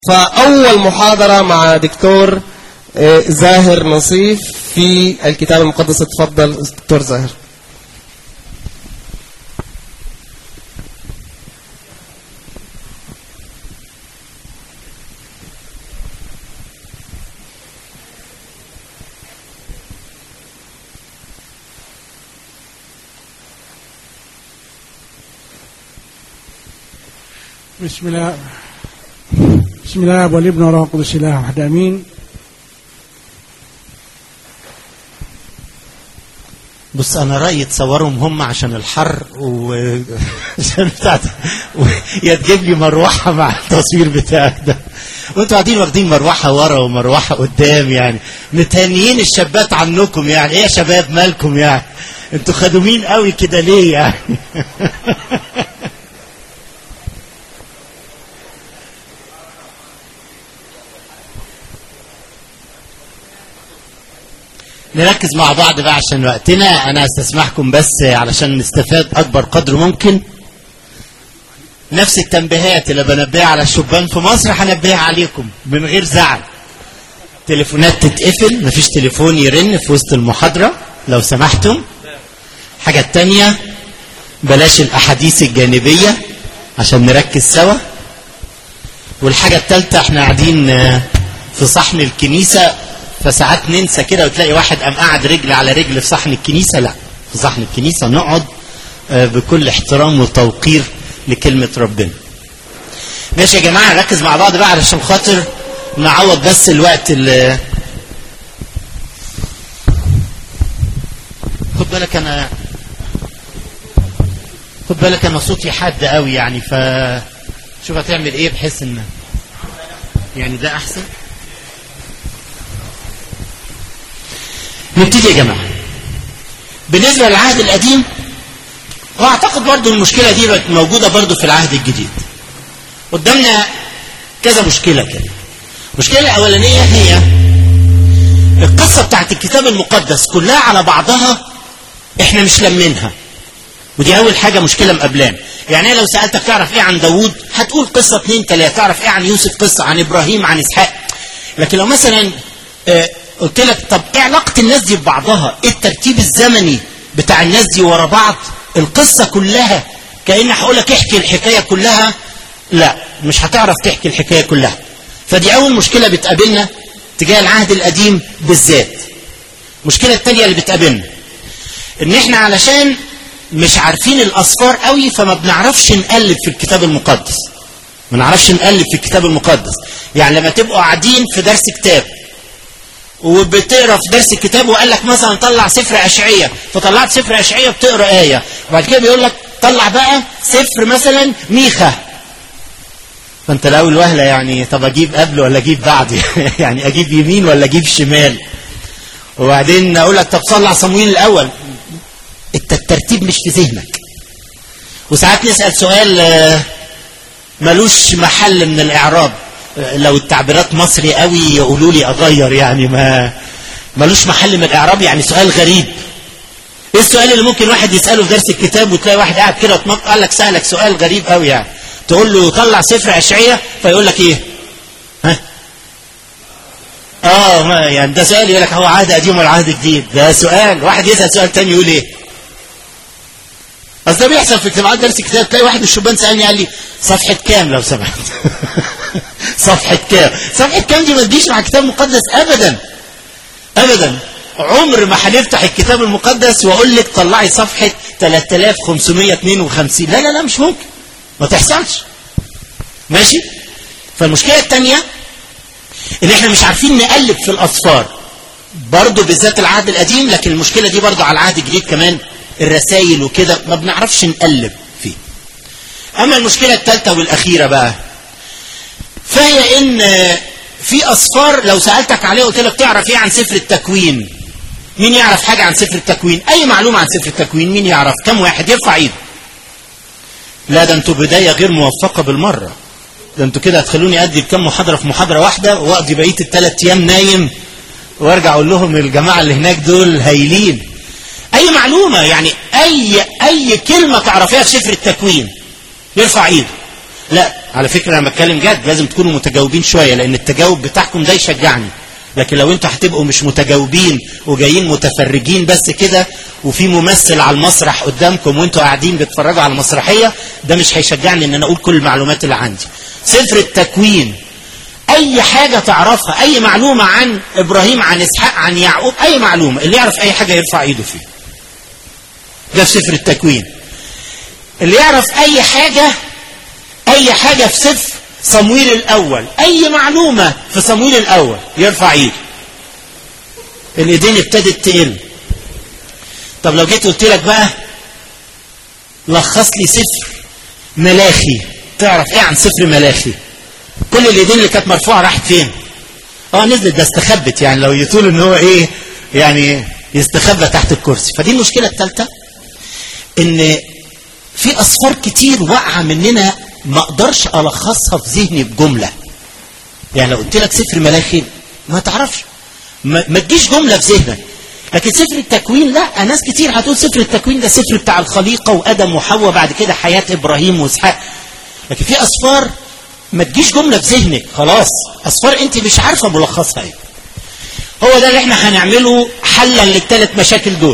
فأول محاضرة مع دكتور آه، زاهر نصيف في الكتاب المقدس اتفضل دكتور زاهر بسم الله بسم الله والابن والروح القدس اله واحد امين بص انا رايي تصورهم هم عشان الحر وعشان بتاعت و... يا تجيب لي مروحه مع التصوير بتاعك ده وانتوا قاعدين واخدين مروحه ورا ومروحه قدام يعني متهنيين الشابات عنكم يعني ايه يا شباب مالكم يعني انتوا خدومين قوي كده ليه يعني نركز مع بعض بقى عشان وقتنا انا استسمحكم بس علشان نستفاد اكبر قدر ممكن نفس التنبيهات اللي بنبهها على الشبان في مصر هنبهها عليكم من غير زعل تليفونات تتقفل مفيش تليفون يرن في وسط المحاضرة لو سمحتم حاجة التانية بلاش الأحاديث الجانبية عشان نركز سوا والحاجة التالتة احنا قاعدين آه، في صحن الكنيسة فساعات ننسى كده وتلاقي واحد قام قاعد رجل على رجل في صحن الكنيسة لا في صحن الكنيسة نقعد آه، بكل احترام وتوقير لكلمة ربنا ماشي يا جماعة نركز مع بعض بقى علشان خاطر نعوض بس الوقت اللي خد بالك انا خد بالك انا صوتي حاد قوي يعني ف شوف هتعمل ايه بحيث ان يعني ده احسن نبتدي يا جماعه بالنسبه للعهد القديم واعتقد برضو المشكله دي بقت موجوده برضو في العهد الجديد قدامنا كذا مشكله كده المشكله الاولانيه هي القصه بتاعت الكتاب المقدس كلها على بعضها احنا مش لمينها ودي اول حاجه مشكله مقابلانا يعني أنا لو سالتك تعرف ايه عن داوود هتقول قصه اتنين تلاته تعرف ايه عن يوسف قصه عن ابراهيم عن اسحاق لكن لو مثلا آه، قلت لك طب ايه علاقه الناس دي ببعضها ايه الترتيب الزمني بتاع الناس دي ورا بعض القصه كلها كأن هقول لك احكي الحكايه كلها لا مش هتعرف تحكي الحكايه كلها فدي اول مشكله بتقابلنا تجاه العهد القديم بالذات المشكله الثانيه اللي بتقابلنا ان احنا علشان مش عارفين الاسفار قوي فما بنعرفش نقلب في الكتاب المقدس ما نعرفش نقلب في الكتاب المقدس يعني لما تبقوا قاعدين في درس كتاب وبتقرا في درس الكتاب وقال لك مثلا طلع سفر اشعياء فطلعت سفر اشعياء بتقرا ايه وبعد كده بيقول لك طلع بقى سفر مثلا ميخا فانت الاول وهله يعني طب اجيب قبل ولا اجيب بعد يعني اجيب يمين ولا اجيب شمال وبعدين اقول لك طب طلع صمويل الاول انت الترتيب مش في ذهنك وساعات نسال سؤال آه، ملوش محل من الاعراب آه، لو التعبيرات مصري قوي يقولوا لي اغير يعني ما ملوش محل من الاعراب يعني سؤال غريب ايه السؤال اللي ممكن واحد يساله في درس الكتاب وتلاقي واحد قاعد كده وتنط قال لك سالك سؤال غريب قوي يعني تقول له طلع سفر اشعياء فيقول لك ايه ها اه ما يعني ده سؤال يقول لك هو عهد قديم ولا عهد جديد ده سؤال واحد يسال سؤال تاني يقول ايه اصل ده بيحصل في اجتماعات درس الكتاب تلاقي واحد من الشبان سالني قال لي صفحه كام لو سمحت صفحه كام صفحه كام دي ما تجيش مع الكتاب المقدس ابدا ابدا عمر ما هنفتح الكتاب المقدس واقول لك طلعي صفحه 3552 لا لا لا مش ممكن ما تحصلش ماشي فالمشكله الثانيه ان احنا مش عارفين نقلب في الاصفار برضه بالذات العهد القديم لكن المشكله دي برضه على العهد الجديد كمان الرسائل وكده ما بنعرفش نقلب فيه اما المشكله الثالثه والاخيره بقى فهي ان في اصفار لو سالتك عليه قلت لك تعرف ايه عن سفر التكوين مين يعرف حاجه عن سفر التكوين اي معلومه عن سفر التكوين مين يعرف كم واحد يرفع ايده لا ده انتوا بدايه غير موفقه بالمره ده انتوا كده هتخلوني ادي كم محاضره في محاضره واحده واقضي بقيه الثلاث ايام نايم وارجع اقول لهم الجماعه اللي هناك دول هايلين اي معلومه يعني اي اي كلمه تعرفيها في سفر التكوين يرفع ايده لا على فكره انا بتكلم جد لازم تكونوا متجاوبين شويه لان التجاوب بتاعكم ده يشجعني لكن لو انتوا هتبقوا مش متجاوبين وجايين متفرجين بس كده وفي ممثل على المسرح قدامكم وانتوا قاعدين بتتفرجوا على المسرحيه ده مش هيشجعني ان انا اقول كل المعلومات اللي عندي سفر التكوين اي حاجه تعرفها اي معلومه عن ابراهيم عن اسحاق عن يعقوب اي معلومه اللي يعرف اي حاجه يرفع ايده فيه ده في سفر التكوين اللي يعرف اي حاجه اي حاجه في سفر صمويل الاول اي معلومه في صمويل الاول يرفع ايده الايدين ابتدت تقل طب لو جيت قلت لك بقى لخص لي سفر ملاخي تعرف ايه عن سفر ملاخي كل الايدين اللي كانت مرفوعه راحت فين اه نزلت ده استخبت يعني لو يطول ان هو ايه يعني يستخبى تحت الكرسي فدي المشكله الثالثه ان في اصفار كتير واقعه مننا ما اقدرش الخصها في ذهني بجمله يعني لو قلت لك سفر ملاخي ما تعرفش ما, ما تجيش جمله في ذهنك لكن سفر التكوين لا ناس كتير هتقول سفر التكوين ده سفر بتاع الخليقه وادم وحواء بعد كده حياه ابراهيم واسحاق لكن في اصفار ما تجيش جمله في ذهنك خلاص اصفار انت مش عارفه ملخصها ايه هو ده اللي احنا هنعمله حلا للثلاث مشاكل دول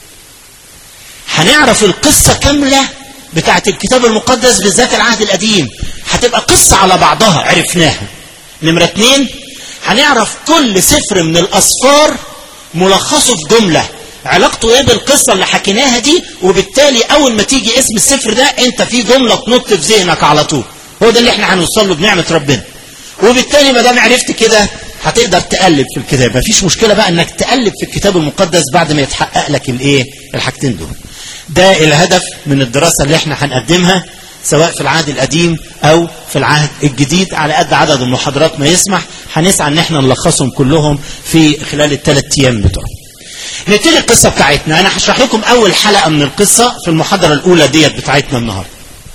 هنعرف القصه كامله بتاعت الكتاب المقدس بالذات العهد القديم هتبقى قصه على بعضها عرفناها نمره اتنين هنعرف كل سفر من الاسفار ملخصه في جمله علاقته ايه بالقصه اللي حكيناها دي وبالتالي اول ما تيجي اسم السفر ده انت في جمله تنط في ذهنك على طول هو ده اللي احنا هنوصل له بنعمه ربنا وبالتالي ما دام عرفت كده هتقدر تقلب في الكتاب مفيش مشكله بقى انك تقلب في الكتاب المقدس بعد ما يتحقق لك الايه الحاجتين دول ده الهدف من الدراسه اللي احنا هنقدمها سواء في العهد القديم او في العهد الجديد على قد عدد المحاضرات ما يسمح هنسعى ان احنا نلخصهم كلهم في خلال الثلاث ايام بتوعنا نبتدي القصه بتاعتنا انا هشرح لكم اول حلقه من القصه في المحاضره الاولى ديت بتاعتنا النهارده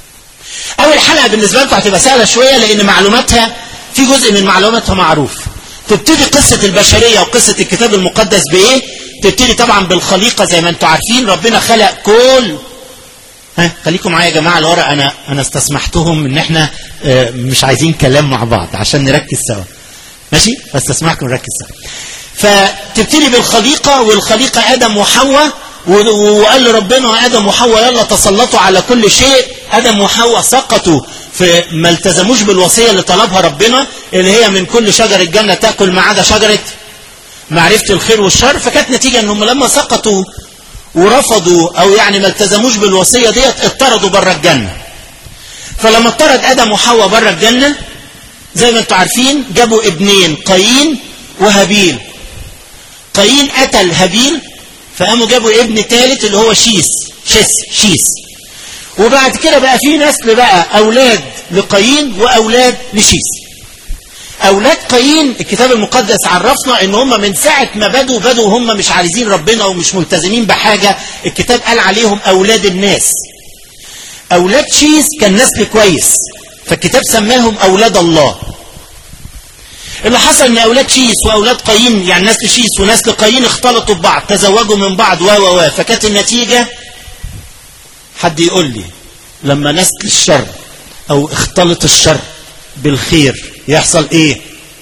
اول حلقه بالنسبه لكم هتبقى سهله شويه لان معلوماتها في جزء من معلوماتها معروف تبتدي قصه البشريه وقصه الكتاب المقدس بايه تبتدي طبعا بالخليقه زي ما انتم عارفين ربنا خلق كل ها خليكم معايا يا جماعه الورق انا انا استسمحتهم ان احنا اه مش عايزين كلام مع بعض عشان نركز سوا ماشي فاستسمحكم نركز سوا فتبتدي بالخليقه والخليقه ادم وحواء وقال ربنا ادم وحواء يلا تسلطوا على كل شيء ادم وحواء سقطوا في ما التزموش بالوصيه اللي طلبها ربنا اللي هي من كل شجر الجنه تاكل ما عدا شجره معرفه الخير والشر فكانت نتيجه انهم لما سقطوا ورفضوا او يعني ما التزموش بالوصيه ديت اطردوا بره الجنه فلما اطرد ادم وحواء بره الجنه زي ما انتم عارفين جابوا ابنين قايين وهابيل قايين قتل هابيل فقاموا جابوا ابن ثالث اللي هو شيس شيس شيس وبعد كده بقى في نسل بقى اولاد لقايين واولاد لشيس اولاد قايين الكتاب المقدس عرفنا ان هم من ساعه ما بدوا بدوا هم مش عايزين ربنا ومش ملتزمين بحاجه الكتاب قال عليهم اولاد الناس اولاد شيس كان نسل كويس فالكتاب سماهم اولاد الله اللي حصل ان اولاد شيس واولاد قايين يعني نسل شيس ونسل قايين اختلطوا ببعض تزوجوا من بعض و و و فكانت النتيجه حد يقول لي لما نسل الشر او اختلط الشر بالخير يحصل ايه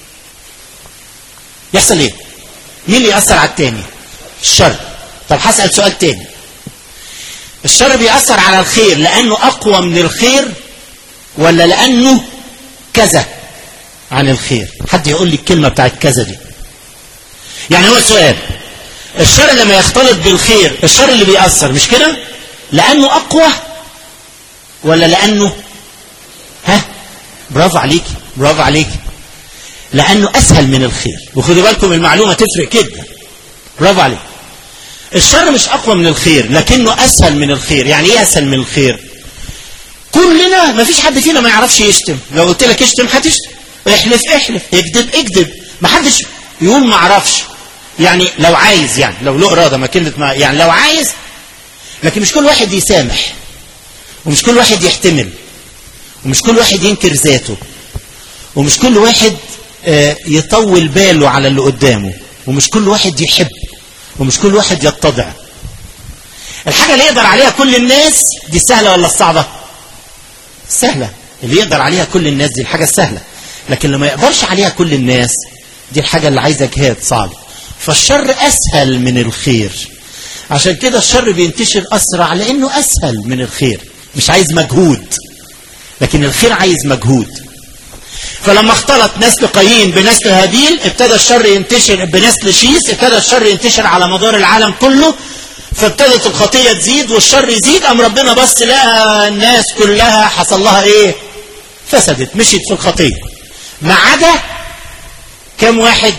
يحصل ايه مين اللي يأثر على التاني الشر طب هسأل سؤال تاني الشر بيأثر على الخير لأنه أقوى من الخير ولا لأنه كذا عن الخير حد يقول لي الكلمة بتاعت كذا دي يعني هو السؤال الشر لما يختلط بالخير الشر اللي بيأثر مش كده لأنه أقوى ولا لأنه ها برافو عليك برافو عليك لأنه أسهل من الخير وخدوا بالكم المعلومة تفرق جدا برافو عليك الشر مش أقوى من الخير لكنه أسهل من الخير يعني إيه أسهل من الخير كلنا ما فيش حد فينا ما يعرفش يشتم لو قلت لك اشتم هتشتم احلف احلف اكذب اكذب ما حدش يقول ما اعرفش يعني لو عايز يعني لو له اراده ما كلمه ما يعني لو عايز لكن مش كل واحد يسامح ومش كل واحد يحتمل ومش كل واحد ينكر ذاته ومش كل واحد آه يطول باله على اللي قدامه ومش كل واحد يحب ومش كل واحد يتضع الحاجة اللي يقدر عليها كل الناس دي سهلة ولا الصعبة سهلة اللي يقدر عليها كل الناس دي الحاجة السهلة لكن اللي ما يقدرش عليها كل الناس دي الحاجة اللي عايزة جهاد صعب فالشر أسهل من الخير عشان كده الشر بينتشر أسرع لأنه أسهل من الخير مش عايز مجهود لكن الخير عايز مجهود فلما اختلط نسل قايين بنسل هابيل ابتدى الشر ينتشر بنسل شيس ابتدى الشر ينتشر على مدار العالم كله فابتدت الخطية تزيد والشر يزيد أم ربنا بس لقى الناس كلها حصل لها ايه فسدت مشيت في الخطية ما عدا كم واحد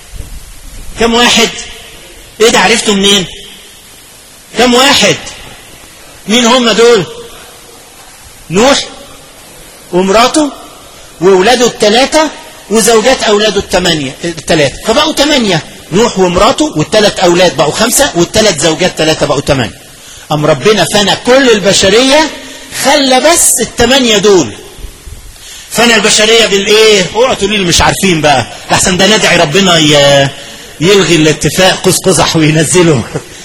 كم واحد ايه ده عرفتوا منين كم واحد مين هم دول نوح ومراته وولاده الثلاثة وزوجات أولاده الثمانية الثلاثة فبقوا ثمانية نوح ومراته والثلاث أولاد بقوا خمسة والثلاث زوجات ثلاثة بقوا ثمانية أم ربنا فنى كل البشرية خلى بس الثمانية دول فنى البشرية بالإيه؟ اوعوا تقولوا لي مش عارفين بقى لحسن ده ندعي ربنا يلغي الاتفاق قوس قزح وينزله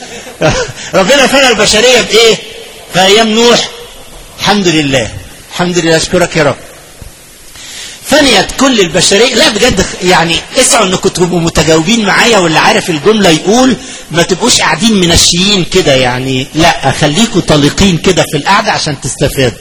ربنا فنى البشرية بإيه؟ في أيام نوح الحمد لله الحمد لله أشكرك يا رب فنيت كل البشرية لا بجد يعني اسعوا انكم تبقوا متجاوبين معايا واللي عارف الجملة يقول ما تبقوش قاعدين منشيين كده يعني لا خليكم طليقين كده في القعدة عشان تستفادوا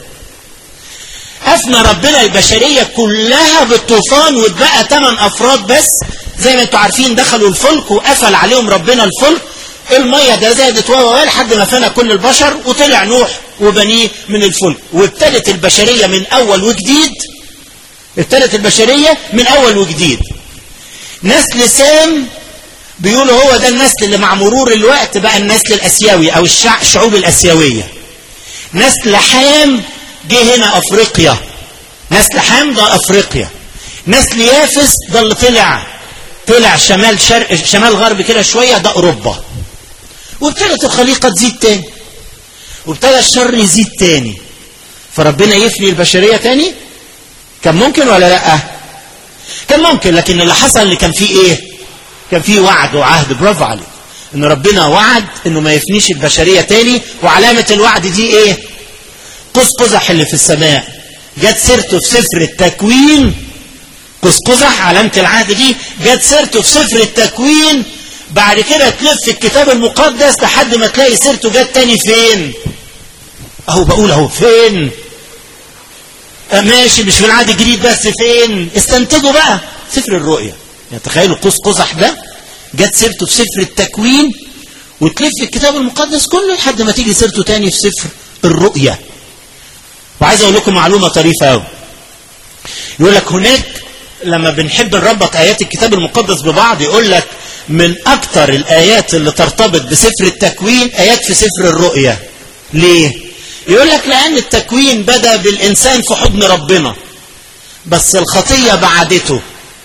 أفنى ربنا البشرية كلها بالطوفان واتبقى ثمان أفراد بس زي ما انتم عارفين دخلوا الفلك وقفل عليهم ربنا الفلك المية ده زادت و لحد ما فنى كل البشر وطلع نوح وبنيه من الفلك وابتدت البشرية من أول وجديد ابتدت البشرية من أول وجديد نسل سام بيقولوا هو ده النسل اللي مع مرور الوقت بقى النسل الأسيوي أو الشعوب الأسيوية نسل حام جه هنا أفريقيا نسل حام ده أفريقيا نسل يافس ده اللي طلع طلع شمال شرق شمال غرب كده شوية ده أوروبا وابتدت الخليقة تزيد تاني وابتدى الشر يزيد تاني فربنا يفني البشرية تاني كان ممكن ولا لا كان ممكن لكن اللي حصل اللي كان فيه ايه كان فيه وعد وعهد برافو عليك ان ربنا وعد انه ما يفنيش البشريه تاني وعلامه الوعد دي ايه قوس قزح اللي في السماء جت سيرته في سفر التكوين قوس قزح علامه العهد دي جت سيرته في سفر التكوين بعد كده تلف الكتاب المقدس لحد ما تلاقي سيرته جت تاني فين اهو بقول اهو فين ماشي مش في العهد الجديد بس فين استنتجوا بقى سفر الرؤيا يعني تخيلوا قوس قزح ده جت سيرته في سفر التكوين وتلف الكتاب المقدس كله لحد ما تيجي سيرته تاني في سفر الرؤيا وعايز اقول لكم معلومه طريفه قوي يقول لك هناك لما بنحب نربط ايات الكتاب المقدس ببعض يقول لك من اكتر الايات اللي ترتبط بسفر التكوين ايات في سفر الرؤيا ليه يقول لك لأن التكوين بدأ بالإنسان في حضن ربنا بس الخطية بعدته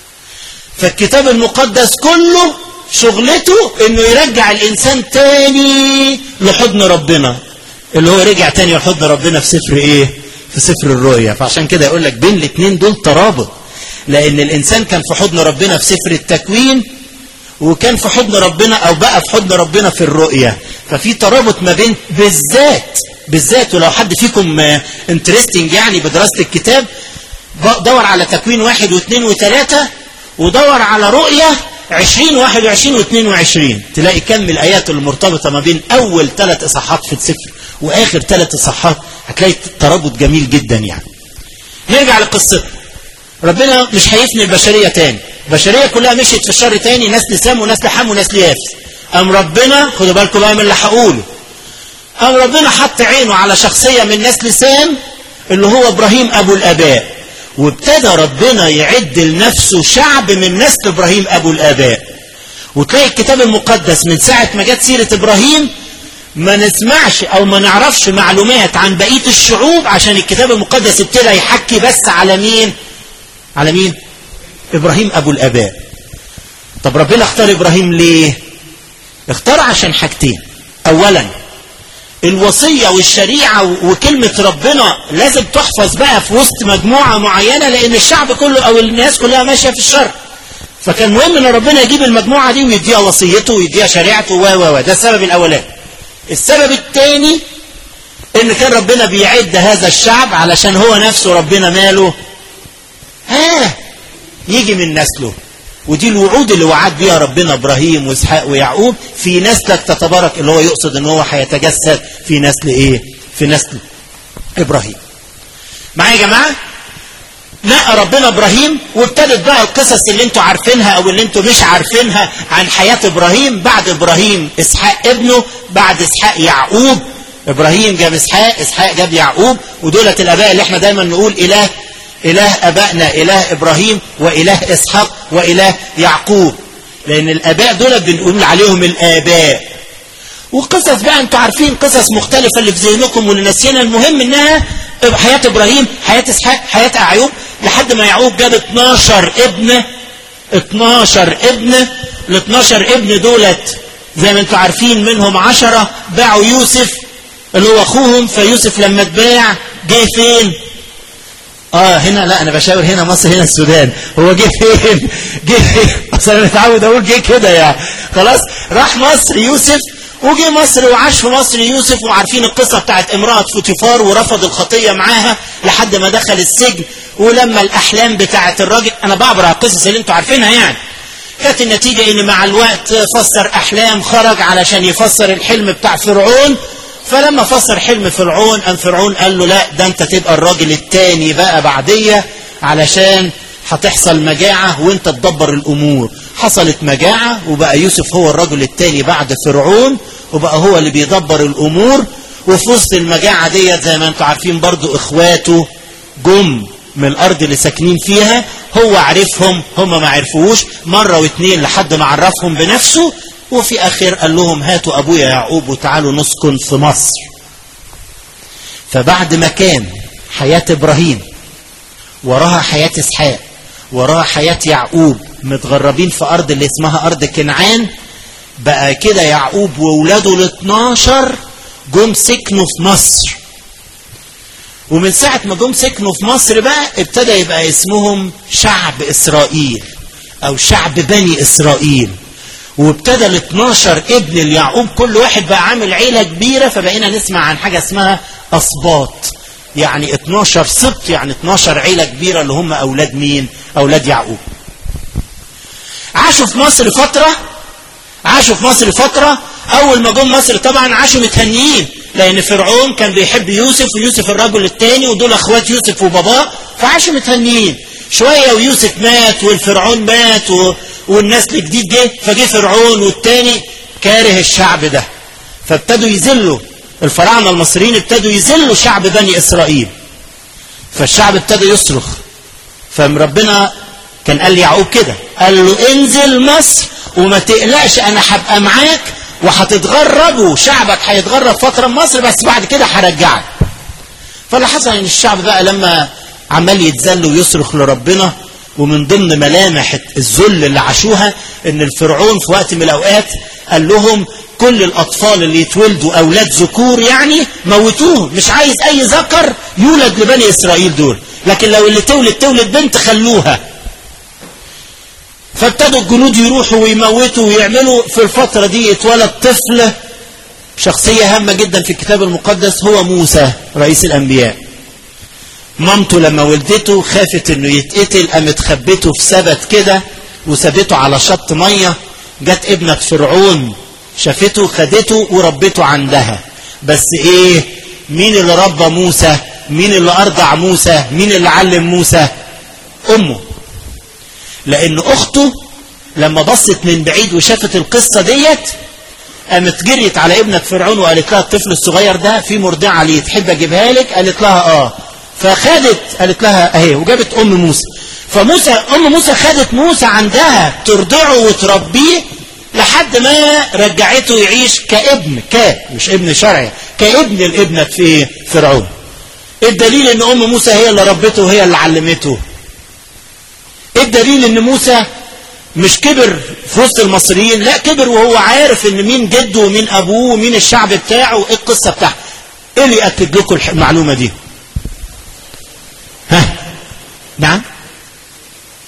فالكتاب المقدس كله شغلته انه يرجع الانسان تاني لحضن ربنا اللي هو رجع تاني لحضن ربنا في سفر ايه في سفر الرؤيا فعشان كده يقول لك بين الاثنين دول ترابط لان الانسان كان في حضن ربنا في سفر التكوين وكان في حضن ربنا او بقى في حضن ربنا في الرؤيا ففي ترابط ما بين بالذات بالذات ولو حد فيكم انترستنج يعني بدراسة الكتاب دور على تكوين واحد واثنين وثلاثة ودور على رؤية عشرين واحد وعشرين واثنين وعشرين تلاقي كم الآيات المرتبطة ما بين أول ثلاث إصحاحات في السفر وآخر ثلاث إصحاحات هتلاقي ترابط جميل جدا يعني نرجع لقصتنا ربنا مش هيفني البشرية تاني البشرية كلها مشيت في الشر تاني نسل سام ونسل حم ونسل يافس أم ربنا خدوا بالكم بقى من اللي هقوله أم ربنا حط عينه على شخصية من نسل سام اللي هو إبراهيم أبو الآباء وابتدى ربنا يعد لنفسه شعب من نسل إبراهيم أبو الآباء وتلاقي الكتاب المقدس من ساعة ما جت سيرة إبراهيم ما نسمعش أو ما نعرفش معلومات عن بقية الشعوب عشان الكتاب المقدس ابتدى يحكي بس على مين على مين إبراهيم أبو الآباء طب ربنا اختار إبراهيم ليه اختار عشان حاجتين أولا الوصية والشريعة وكلمة ربنا لازم تحفظ بقى في وسط مجموعة معينة لأن الشعب كله أو الناس كلها ماشية في الشر فكان مهم أن ربنا يجيب المجموعة دي ويديها وصيته ويديها شريعته و و و ده السبب الأولاني السبب الثاني ان كان ربنا بيعد هذا الشعب علشان هو نفسه ربنا ماله ها يجي من نسله ودي الوعود اللي وعد بيها ربنا ابراهيم واسحاق ويعقوب في نسلك تتبارك اللي هو يقصد ان هو هيتجسد في نسل ايه في نسل ابراهيم معايا يا جماعه نقى ربنا ابراهيم وابتدت بقى القصص اللي انتوا عارفينها او اللي انتوا مش عارفينها عن حياه ابراهيم بعد ابراهيم اسحاق ابنه بعد اسحاق يعقوب ابراهيم جاب اسحاق اسحاق جاب يعقوب ودولت الاباء اللي احنا دايما نقول اله اله ابائنا اله ابراهيم واله اسحاق واله يعقوب لان الاباء دول بنقول عليهم الاباء وقصص بقى انتوا عارفين قصص مختلفة اللي في ذهنكم واللي ناسينا المهم انها حياة ابراهيم حياة اسحاق حياة اعيوب لحد ما يعقوب جاب 12 ابن 12 ابن ال 12 ابن دولت زي ما انتوا عارفين منهم 10 باعوا يوسف اللي هو اخوهم فيوسف لما اتباع جه فين؟ اه هنا لا انا بشاور هنا مصر هنا السودان هو جه فين؟ جه فين؟ اصل انا متعود اقول جه كده يعني خلاص راح مصر يوسف وجي مصر وعاش في مصر يوسف وعارفين القصة بتاعت امرأة فوتيفار ورفض الخطية معاها لحد ما دخل السجن ولما الأحلام بتاعت الراجل أنا بعبر على القصص اللي انتوا عارفينها يعني كانت النتيجة إن مع الوقت فسر أحلام خرج علشان يفسر الحلم بتاع فرعون فلما فسر حلم فرعون أم فرعون قال له لا ده أنت تبقى الراجل التاني بقى بعدية علشان هتحصل مجاعة وانت تدبر الأمور حصلت مجاعة وبقى يوسف هو الرجل التاني بعد فرعون وبقى هو اللي بيدبر الأمور وفي وسط المجاعة ديت زي ما انتم عارفين برضو إخواته جم من الأرض اللي ساكنين فيها هو عرفهم هم ما عرفوش مرة واتنين لحد ما عرفهم بنفسه وفي آخر قال لهم هاتوا أبويا يعقوب وتعالوا نسكن في مصر فبعد ما كان حياة إبراهيم وراها حياة إسحاق وراها حياة يعقوب متغربين في أرض اللي اسمها أرض كنعان بقى كده يعقوب وولاده ال 12 جم سكنوا في مصر ومن ساعة ما جم سكنوا في مصر بقى ابتدى يبقى اسمهم شعب إسرائيل أو شعب بني إسرائيل وابتدى ال 12 ابن ليعقوب كل واحد بقى عامل عيلة كبيرة فبقينا نسمع عن حاجة اسمها أسباط يعني 12 سبط يعني 12 عيلة كبيرة اللي هم أولاد مين؟ أولاد يعقوب عاشوا في مصر فترة عاشوا في مصر فترة أول ما جم مصر طبعا عاشوا متهنيين لأن فرعون كان بيحب يوسف ويوسف الرجل الثاني ودول أخوات يوسف وباباه فعاشوا متهنيين شوية ويوسف مات والفرعون مات و... والنسل الجديد جه فجه فرعون والتاني كاره الشعب ده فابتدوا يذلوا الفراعنة المصريين ابتدوا يذلوا شعب بني إسرائيل فالشعب ابتدى يصرخ فربنا كان قال ليعقوب كده قال له انزل مصر وما تقلقش انا هبقى معاك وهتتغرب وشعبك هيتغرب فتره من مصر بس بعد كده هرجعك فاللي حصل ان الشعب بقى لما عمال يتذل ويصرخ لربنا ومن ضمن ملامح الذل اللي عاشوها ان الفرعون في وقت من الاوقات قال لهم كل الاطفال اللي يتولدوا اولاد ذكور يعني موتوهم مش عايز اي ذكر يولد لبني اسرائيل دول لكن لو اللي تولد تولد بنت خلوها فابتدوا الجنود يروحوا ويموتوا ويعملوا في الفترة دي اتولد طفل شخصية هامة جدا في الكتاب المقدس هو موسى رئيس الأنبياء مامته لما ولدته خافت انه يتقتل قامت خبته في سبت كده وسابته على شط ميه جت ابنة فرعون شافته خدته وربته عندها بس ايه مين اللي ربى موسى مين اللي ارضع موسى مين اللي علم موسى امه لان اخته لما بصت من بعيد وشافت القصة ديت قامت جريت على ابنة فرعون وقالت لها الطفل الصغير ده في مرضعة ليه تحب اجيبها لك قالت لها اه فخدت قالت لها اهي وجابت ام موسى فموسى ام موسى خدت موسى عندها ترضعه وتربيه لحد ما رجعته يعيش كابن ك مش ابن شرعي كابن الابنة في فرعون الدليل ان ام موسى هي اللي ربته وهي اللي علمته الدليل ان موسى مش كبر في وسط المصريين لا كبر وهو عارف ان مين جده ومين ابوه ومين الشعب بتاعه وايه القصه بتاعته ايه اللي ياكد لكم المعلومه دي ها نعم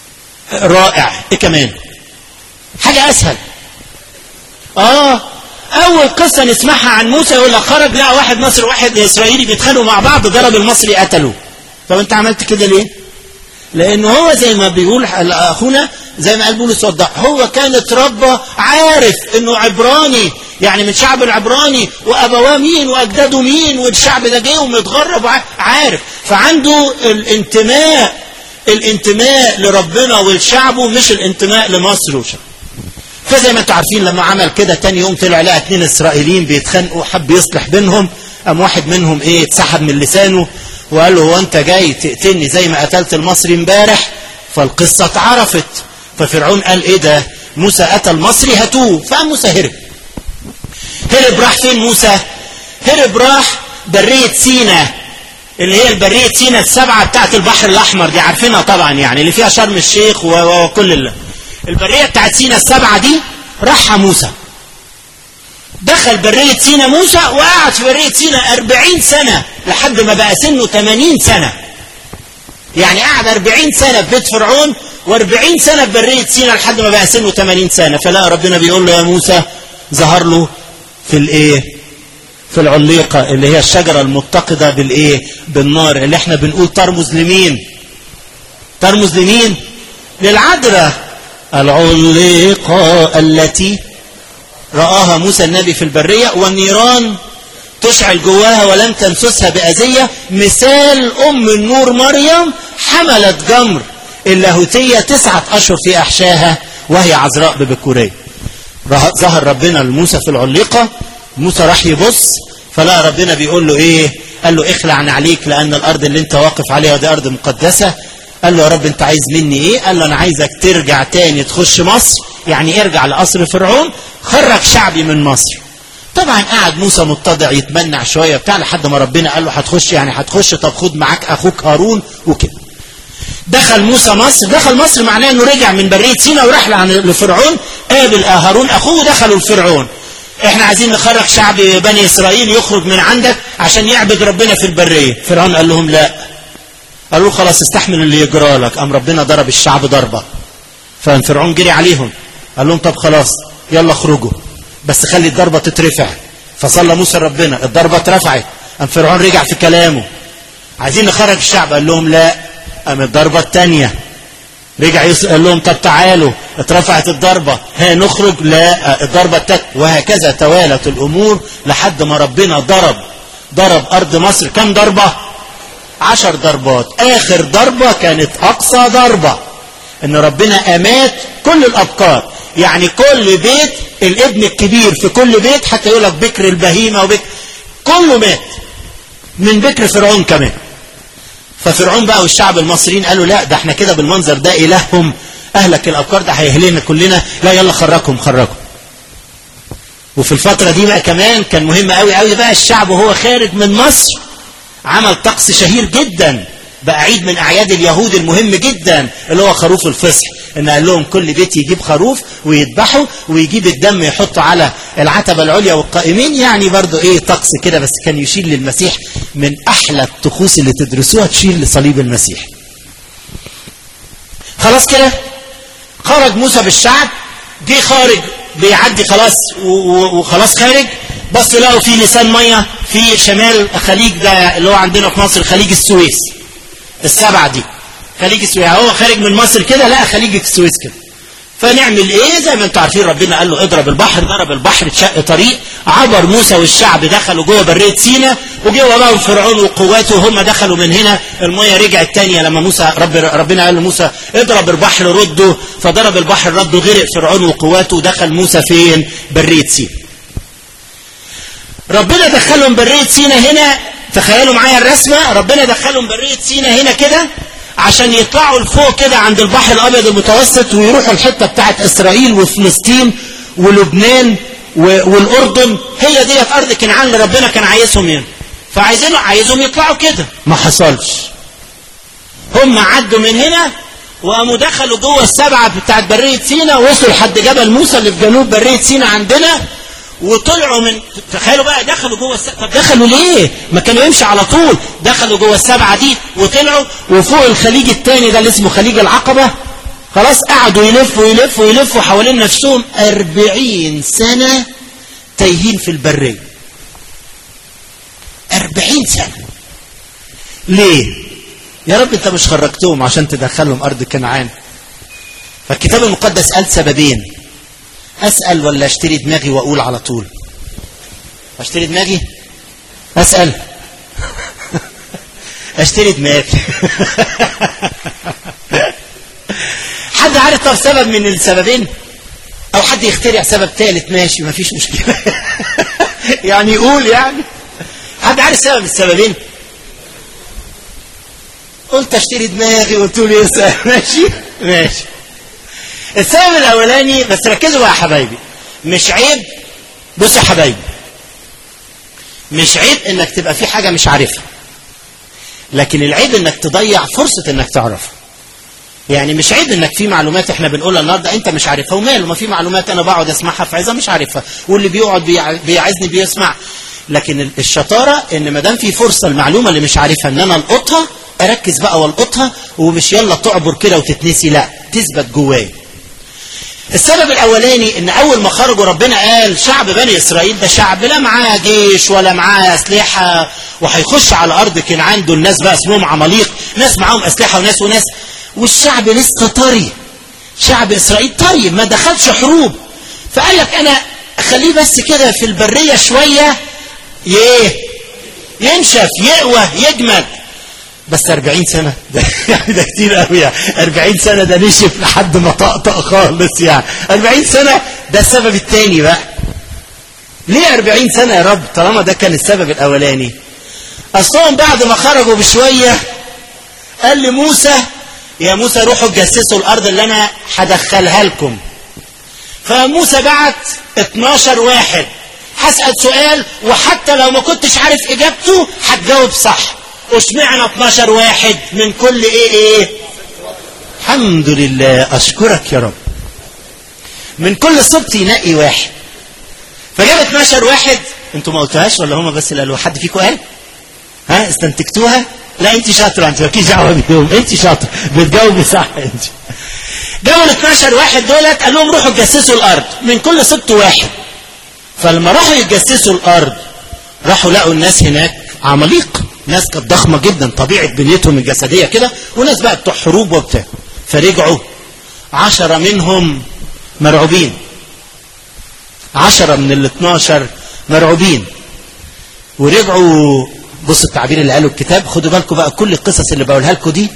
رائع ايه كمان حاجه اسهل اه اول قصة نسمعها عن موسى يقول لك خرج لقى واحد مصري وواحد اسرائيلي بيتخانقوا مع بعض ضرب المصري قتله طب انت عملت كده ليه لانه هو زي ما بيقول اخونا زي ما قال بولس وضح هو كان اتربى عارف انه عبراني يعني من شعب العبراني وابواه مين واجداده مين والشعب ده جه ومتغرب عارف فعنده الانتماء الانتماء لربنا ولشعبه مش الانتماء لمصر وشعب فزي ما انتم عارفين لما عمل كده تاني يوم طلع لقى اتنين اسرائيليين بيتخانقوا حب يصلح بينهم قام واحد منهم ايه اتسحب من لسانه وقال له هو انت جاي تقتلني زي ما قتلت المصري امبارح فالقصة اتعرفت ففرعون قال ايه ده موسى قتل مصري هاتوه فقام موسى هرب هرب راح فين موسى هرب راح برية سينا اللي هي البرية سينا السبعة بتاعت البحر الأحمر دي عارفينها طبعا يعني اللي فيها شرم الشيخ وكل اللي. البرية بتاعت سينا السبعة دي راحها موسى دخل برية سينا موسى وقعد في برية سينا أربعين سنة لحد ما بقى سنه 80 سنة يعني قعد 40 سنة في بيت فرعون و40 سنة في برية سينا لحد ما بقى سنه 80 سنة فلا ربنا بيقول له يا موسى ظهر له في الايه في العليقة اللي هي الشجرة المتقدة بالايه بالنار اللي احنا بنقول ترمز لمين ترمز لمين للعذراء العليقة التي رآها موسى النبي في البرية والنيران تشعل جواها ولم تمسسها بأذية مثال أم النور مريم حملت جمر اللاهوتية تسعة أشهر في أحشاها وهي عذراء ببكورية ظهر ربنا لموسى في العليقة موسى راح يبص فلا ربنا بيقول له ايه قال له اخلع عليك لأن الأرض اللي انت واقف عليها دي أرض مقدسة قال له يا رب انت عايز مني ايه قال له انا عايزك ترجع تاني تخش مصر يعني ارجع لقصر فرعون خرج شعبي من مصر طبعا قعد موسى متضع يتمنع شويه بتاع لحد ما ربنا قال له هتخش يعني هتخش طب خد معاك اخوك هارون وكده دخل موسى مصر دخل مصر معناه انه رجع من بريه سينا وراح لفرعون قابل هارون اخوه دخلوا لفرعون احنا عايزين نخرج شعب بني اسرائيل يخرج من عندك عشان يعبد ربنا في البريه فرعون قال لهم لا قالوا خلاص استحمل اللي يجرى لك قام ربنا ضرب الشعب ضربه ففرعون جري عليهم قال لهم طب خلاص يلا اخرجوا بس خلي الضربة تترفع فصلى موسى ربنا الضربة اترفعت قام فرعون رجع في كلامه عايزين نخرج الشعب قال لهم لا قام الضربة الثانية رجع قال لهم طب تعالوا اترفعت الضربة ها نخرج لا الضربة الثالثة وهكذا توالت الأمور لحد ما ربنا ضرب ضرب أرض مصر كم ضربة عشر ضربات آخر ضربة كانت أقصى ضربة إن ربنا أمات كل الأبكار يعني كل بيت الابن الكبير في كل بيت حتى يقول لك بكر البهيمة وبكر كله مات من بكر فرعون كمان ففرعون بقى والشعب المصريين قالوا لا ده احنا كده بالمنظر ده إلههم أهلك الأبكار ده هيهلنا كلنا لا يلا خرجهم خرجهم وفي الفترة دي بقى كمان كان مهم قوي قوي بقى الشعب وهو خارج من مصر عمل طقس شهير جدا بقى عيد من أعياد اليهود المهم جدا اللي هو خروف الفصح إن قال لهم كل بيت يجيب خروف ويذبحه ويجيب الدم يحطه على العتبة العليا والقائمين يعني برضو إيه طقس كده بس كان يشير للمسيح من أحلى الطقوس اللي تدرسوها تشير لصليب المسيح خلاص كده خرج موسى بالشعب جه خارج بيعدي خلاص وخلاص خارج بص لقوا في لسان ميه في شمال خليج ده اللي هو عندنا في مصر خليج السويس السبعه دي خليج السويس هو خارج من مصر كده لقى خليج السويس كده فنعمل ايه زي ما انتم عارفين ربنا قال له اضرب البحر ضرب البحر اتشق طريق عبر موسى والشعب دخلوا جوه بريه سينا وجه وراهم فرعون وقواته وهم دخلوا من هنا الميه رجعت تانية لما موسى رب ربنا قال لموسى اضرب البحر رده فضرب البحر رده غرق فرعون وقواته ودخل موسى فين بريه سينا ربنا دخلهم بريه سينا هنا تخيلوا معايا الرسمه ربنا دخلهم بريه سينا هنا كده عشان يطلعوا لفوق كده عند البحر الابيض المتوسط ويروحوا الحته بتاعت اسرائيل وفلسطين ولبنان والاردن هي ديت ارض كنعان اللي ربنا كان عايزهم هنا فعايزين عايزهم يطلعوا كده ما حصلش هم عدوا من هنا وقاموا دخلوا جوه السبعه بتاعت بريه سينا ووصلوا لحد جبل موسى اللي في جنوب بريه سينا عندنا وطلعوا من تخيلوا بقى دخلوا جوه السبعة طب دخلوا ليه ما كانوا يمشي على طول دخلوا جوه السبعة دي وطلعوا وفوق الخليج الثاني ده اللي اسمه خليج العقبة خلاص قعدوا يلفوا يلفوا يلفوا حوالين نفسهم أربعين سنة تايهين في البرية أربعين سنة ليه يا رب انت مش خرجتهم عشان تدخلهم أرض كنعان فالكتاب المقدس قال سببين أسأل ولا أشتري دماغي وأقول على طول أشتري دماغي أسأل أشتري دماغي حد عارف طب سبب من السببين أو حد يخترع سبب ثالث ماشي مفيش مشكلة يعني يقول يعني حد عارف سبب السببين قلت اشتري دماغي قلت له يسأل ماشي ماشي السبب الاولاني بس ركزوا بقى يا حبايبي مش عيب بص يا حبايبي مش عيب انك تبقى في حاجه مش عارفها لكن العيب انك تضيع فرصه انك تعرفها يعني مش عيب انك في معلومات احنا بنقولها النهارده انت مش عارفها وماله ما في معلومات انا بقعد اسمعها في عايزها مش عارفها واللي بيقعد بيع- بيعزني بيسمع لكن الشطاره ان ما دام في فرصه المعلومه اللي مش عارفها ان انا القطها اركز بقى والقطها ومش يلا تعبر كده وتتنسي لا تثبت جوايا السبب الاولاني ان اول ما خرجوا ربنا قال شعب بني اسرائيل ده شعب لا معاه جيش ولا معاه اسلحه وهيخش على ارض كنعان دول ناس بقى اسمهم عماليق ناس معاهم اسلحه وناس وناس والشعب لسه طري شعب اسرائيل طري ما دخلش حروب فقال لك انا اخليه بس كده في البريه شويه يه ينشف يقوى يجمد بس 40 سنة ده يعني ده كتير قوي يعني 40 سنة ده نشف لحد ما طقطق خالص يعني 40 سنة ده السبب الثاني بقى ليه 40 سنة يا رب طالما ده كان السبب الأولاني أصلهم بعد ما خرجوا بشوية قال لموسى يا موسى روحوا تجسسوا الأرض اللي أنا هدخلها لكم فموسى بعت 12 واحد هسأل سؤال وحتى لو ما كنتش عارف إجابته هتجاوب صح اشمعنى 12 واحد من كل ايه ايه الحمد لله اشكرك يا رب من كل سبط ينقي واحد فجاب 12 واحد انتوا ما قلتوهاش ولا هما بس اللي قالوا حد فيكم قال ها استنتجتوها لا انت شاطره انت مالكيش دعوه بيهم انت شاطره بتجاوبي صح انت جابوا ال 12 واحد دولت قال لهم روحوا تجسسوا الارض من كل سبط واحد فلما راحوا يتجسسوا الارض راحوا لقوا الناس هناك عماليق ناس كانت ضخمه جدا طبيعه بنيتهم الجسديه كده وناس بقى بتوع حروب وبتاع فرجعوا عشرة منهم مرعوبين عشرة من ال 12 مرعوبين ورجعوا بصوا التعبير اللي قاله الكتاب خدوا بالكم بقى كل القصص اللي بقولها لكم دي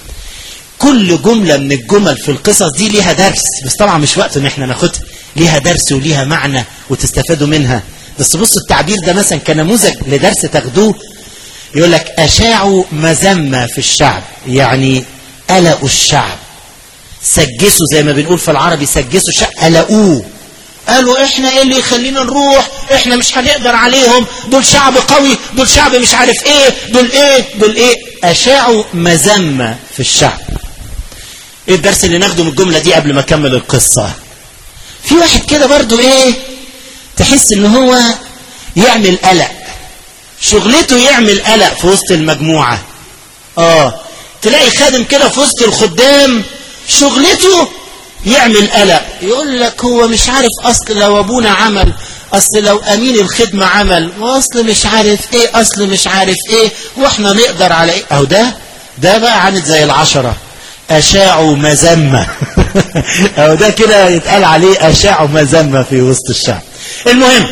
كل جملة من الجمل في القصص دي ليها درس بس طبعا مش وقت ان احنا ناخدها ليها درس وليها معنى وتستفادوا منها بس بصوا التعبير ده مثلا كنموذج لدرس تاخدوه يقول لك أشاعوا مذمة في الشعب يعني قلقوا الشعب سجسوا زي ما بنقول في العربي سجسوا الشعب قلقوه قالوا احنا ايه اللي يخلينا نروح احنا مش هنقدر عليهم دول شعب قوي دول شعب مش عارف ايه دول ايه دول ايه اشاعوا مذمة في الشعب ايه الدرس اللي ناخده من الجملة دي قبل ما اكمل القصة في واحد كده برضو ايه تحس ان هو يعمل قلق شغلته يعمل قلق في وسط المجموعة اه تلاقي خادم كده في وسط الخدام شغلته يعمل قلق يقول لك هو مش عارف اصل لو ابونا عمل اصل لو امين الخدمة عمل واصل مش عارف ايه اصل مش عارف ايه واحنا نقدر على ايه اهو ده ده بقى عامل زي العشرة اشاعوا مذمة اهو ده كده يتقال عليه اشاعوا مذمة في وسط الشعب المهم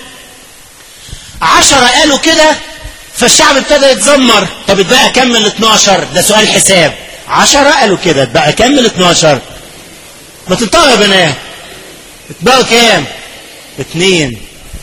عشرة قالوا كده فالشعب ابتدى يتذمر طب اتبقى كم من 12 ده سؤال حساب عشرة قالوا كده اتبقى كم من 12 ما تنطقوا يا بنات اتبقوا كام اتنين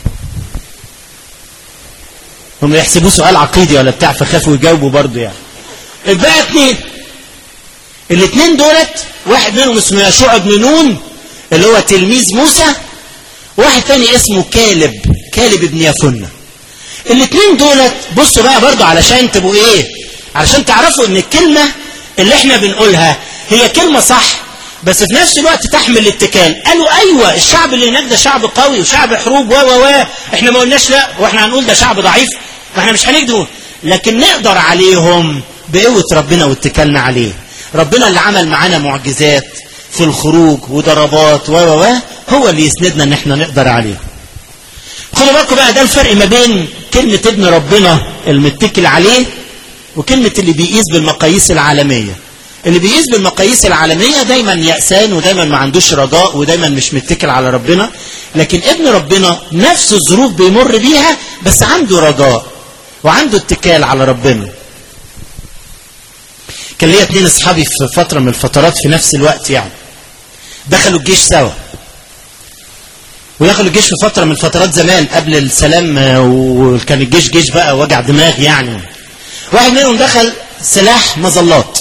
هم يحسبوه سؤال عقيدي ولا بتاع فخافوا يجاوبوا برضه يعني اتبقى اتنين الاتنين دولت واحد منهم اسمه يشوع بن نون اللي هو تلميذ موسى واحد تاني اسمه كالب كالب ابن يفنة الاثنين دولت بصوا بقى برضو علشان تبقوا ايه علشان تعرفوا ان الكلمة اللي احنا بنقولها هي كلمة صح بس في نفس الوقت تحمل الاتكال قالوا ايوه الشعب اللي هناك ده شعب قوي وشعب حروب و و و احنا ما قلناش لا واحنا هنقول ده شعب ضعيف واحنا مش هنكذب لكن نقدر عليهم بقوة ربنا واتكالنا عليه ربنا اللي عمل معانا معجزات في الخروج وضربات و و و هو اللي يسندنا ان احنا نقدر عليه خدوا بالكم بقى ده الفرق ما بين كلمة ابن ربنا المتكل عليه وكلمة اللي بيقيس بالمقاييس العالمية اللي بيقيس بالمقاييس العالمية دايما يأسان ودايما ما عندوش رجاء ودايما مش متكل على ربنا لكن ابن ربنا نفس الظروف بيمر بيها بس عنده رجاء وعنده اتكال على ربنا كان ليا اتنين اصحابي في فترة من الفترات في نفس الوقت يعني دخلوا الجيش سوا ودخلوا الجيش في فترة من الفترات زمان قبل السلام وكان الجيش جيش بقى وجع دماغ يعني واحد منهم دخل سلاح مظلات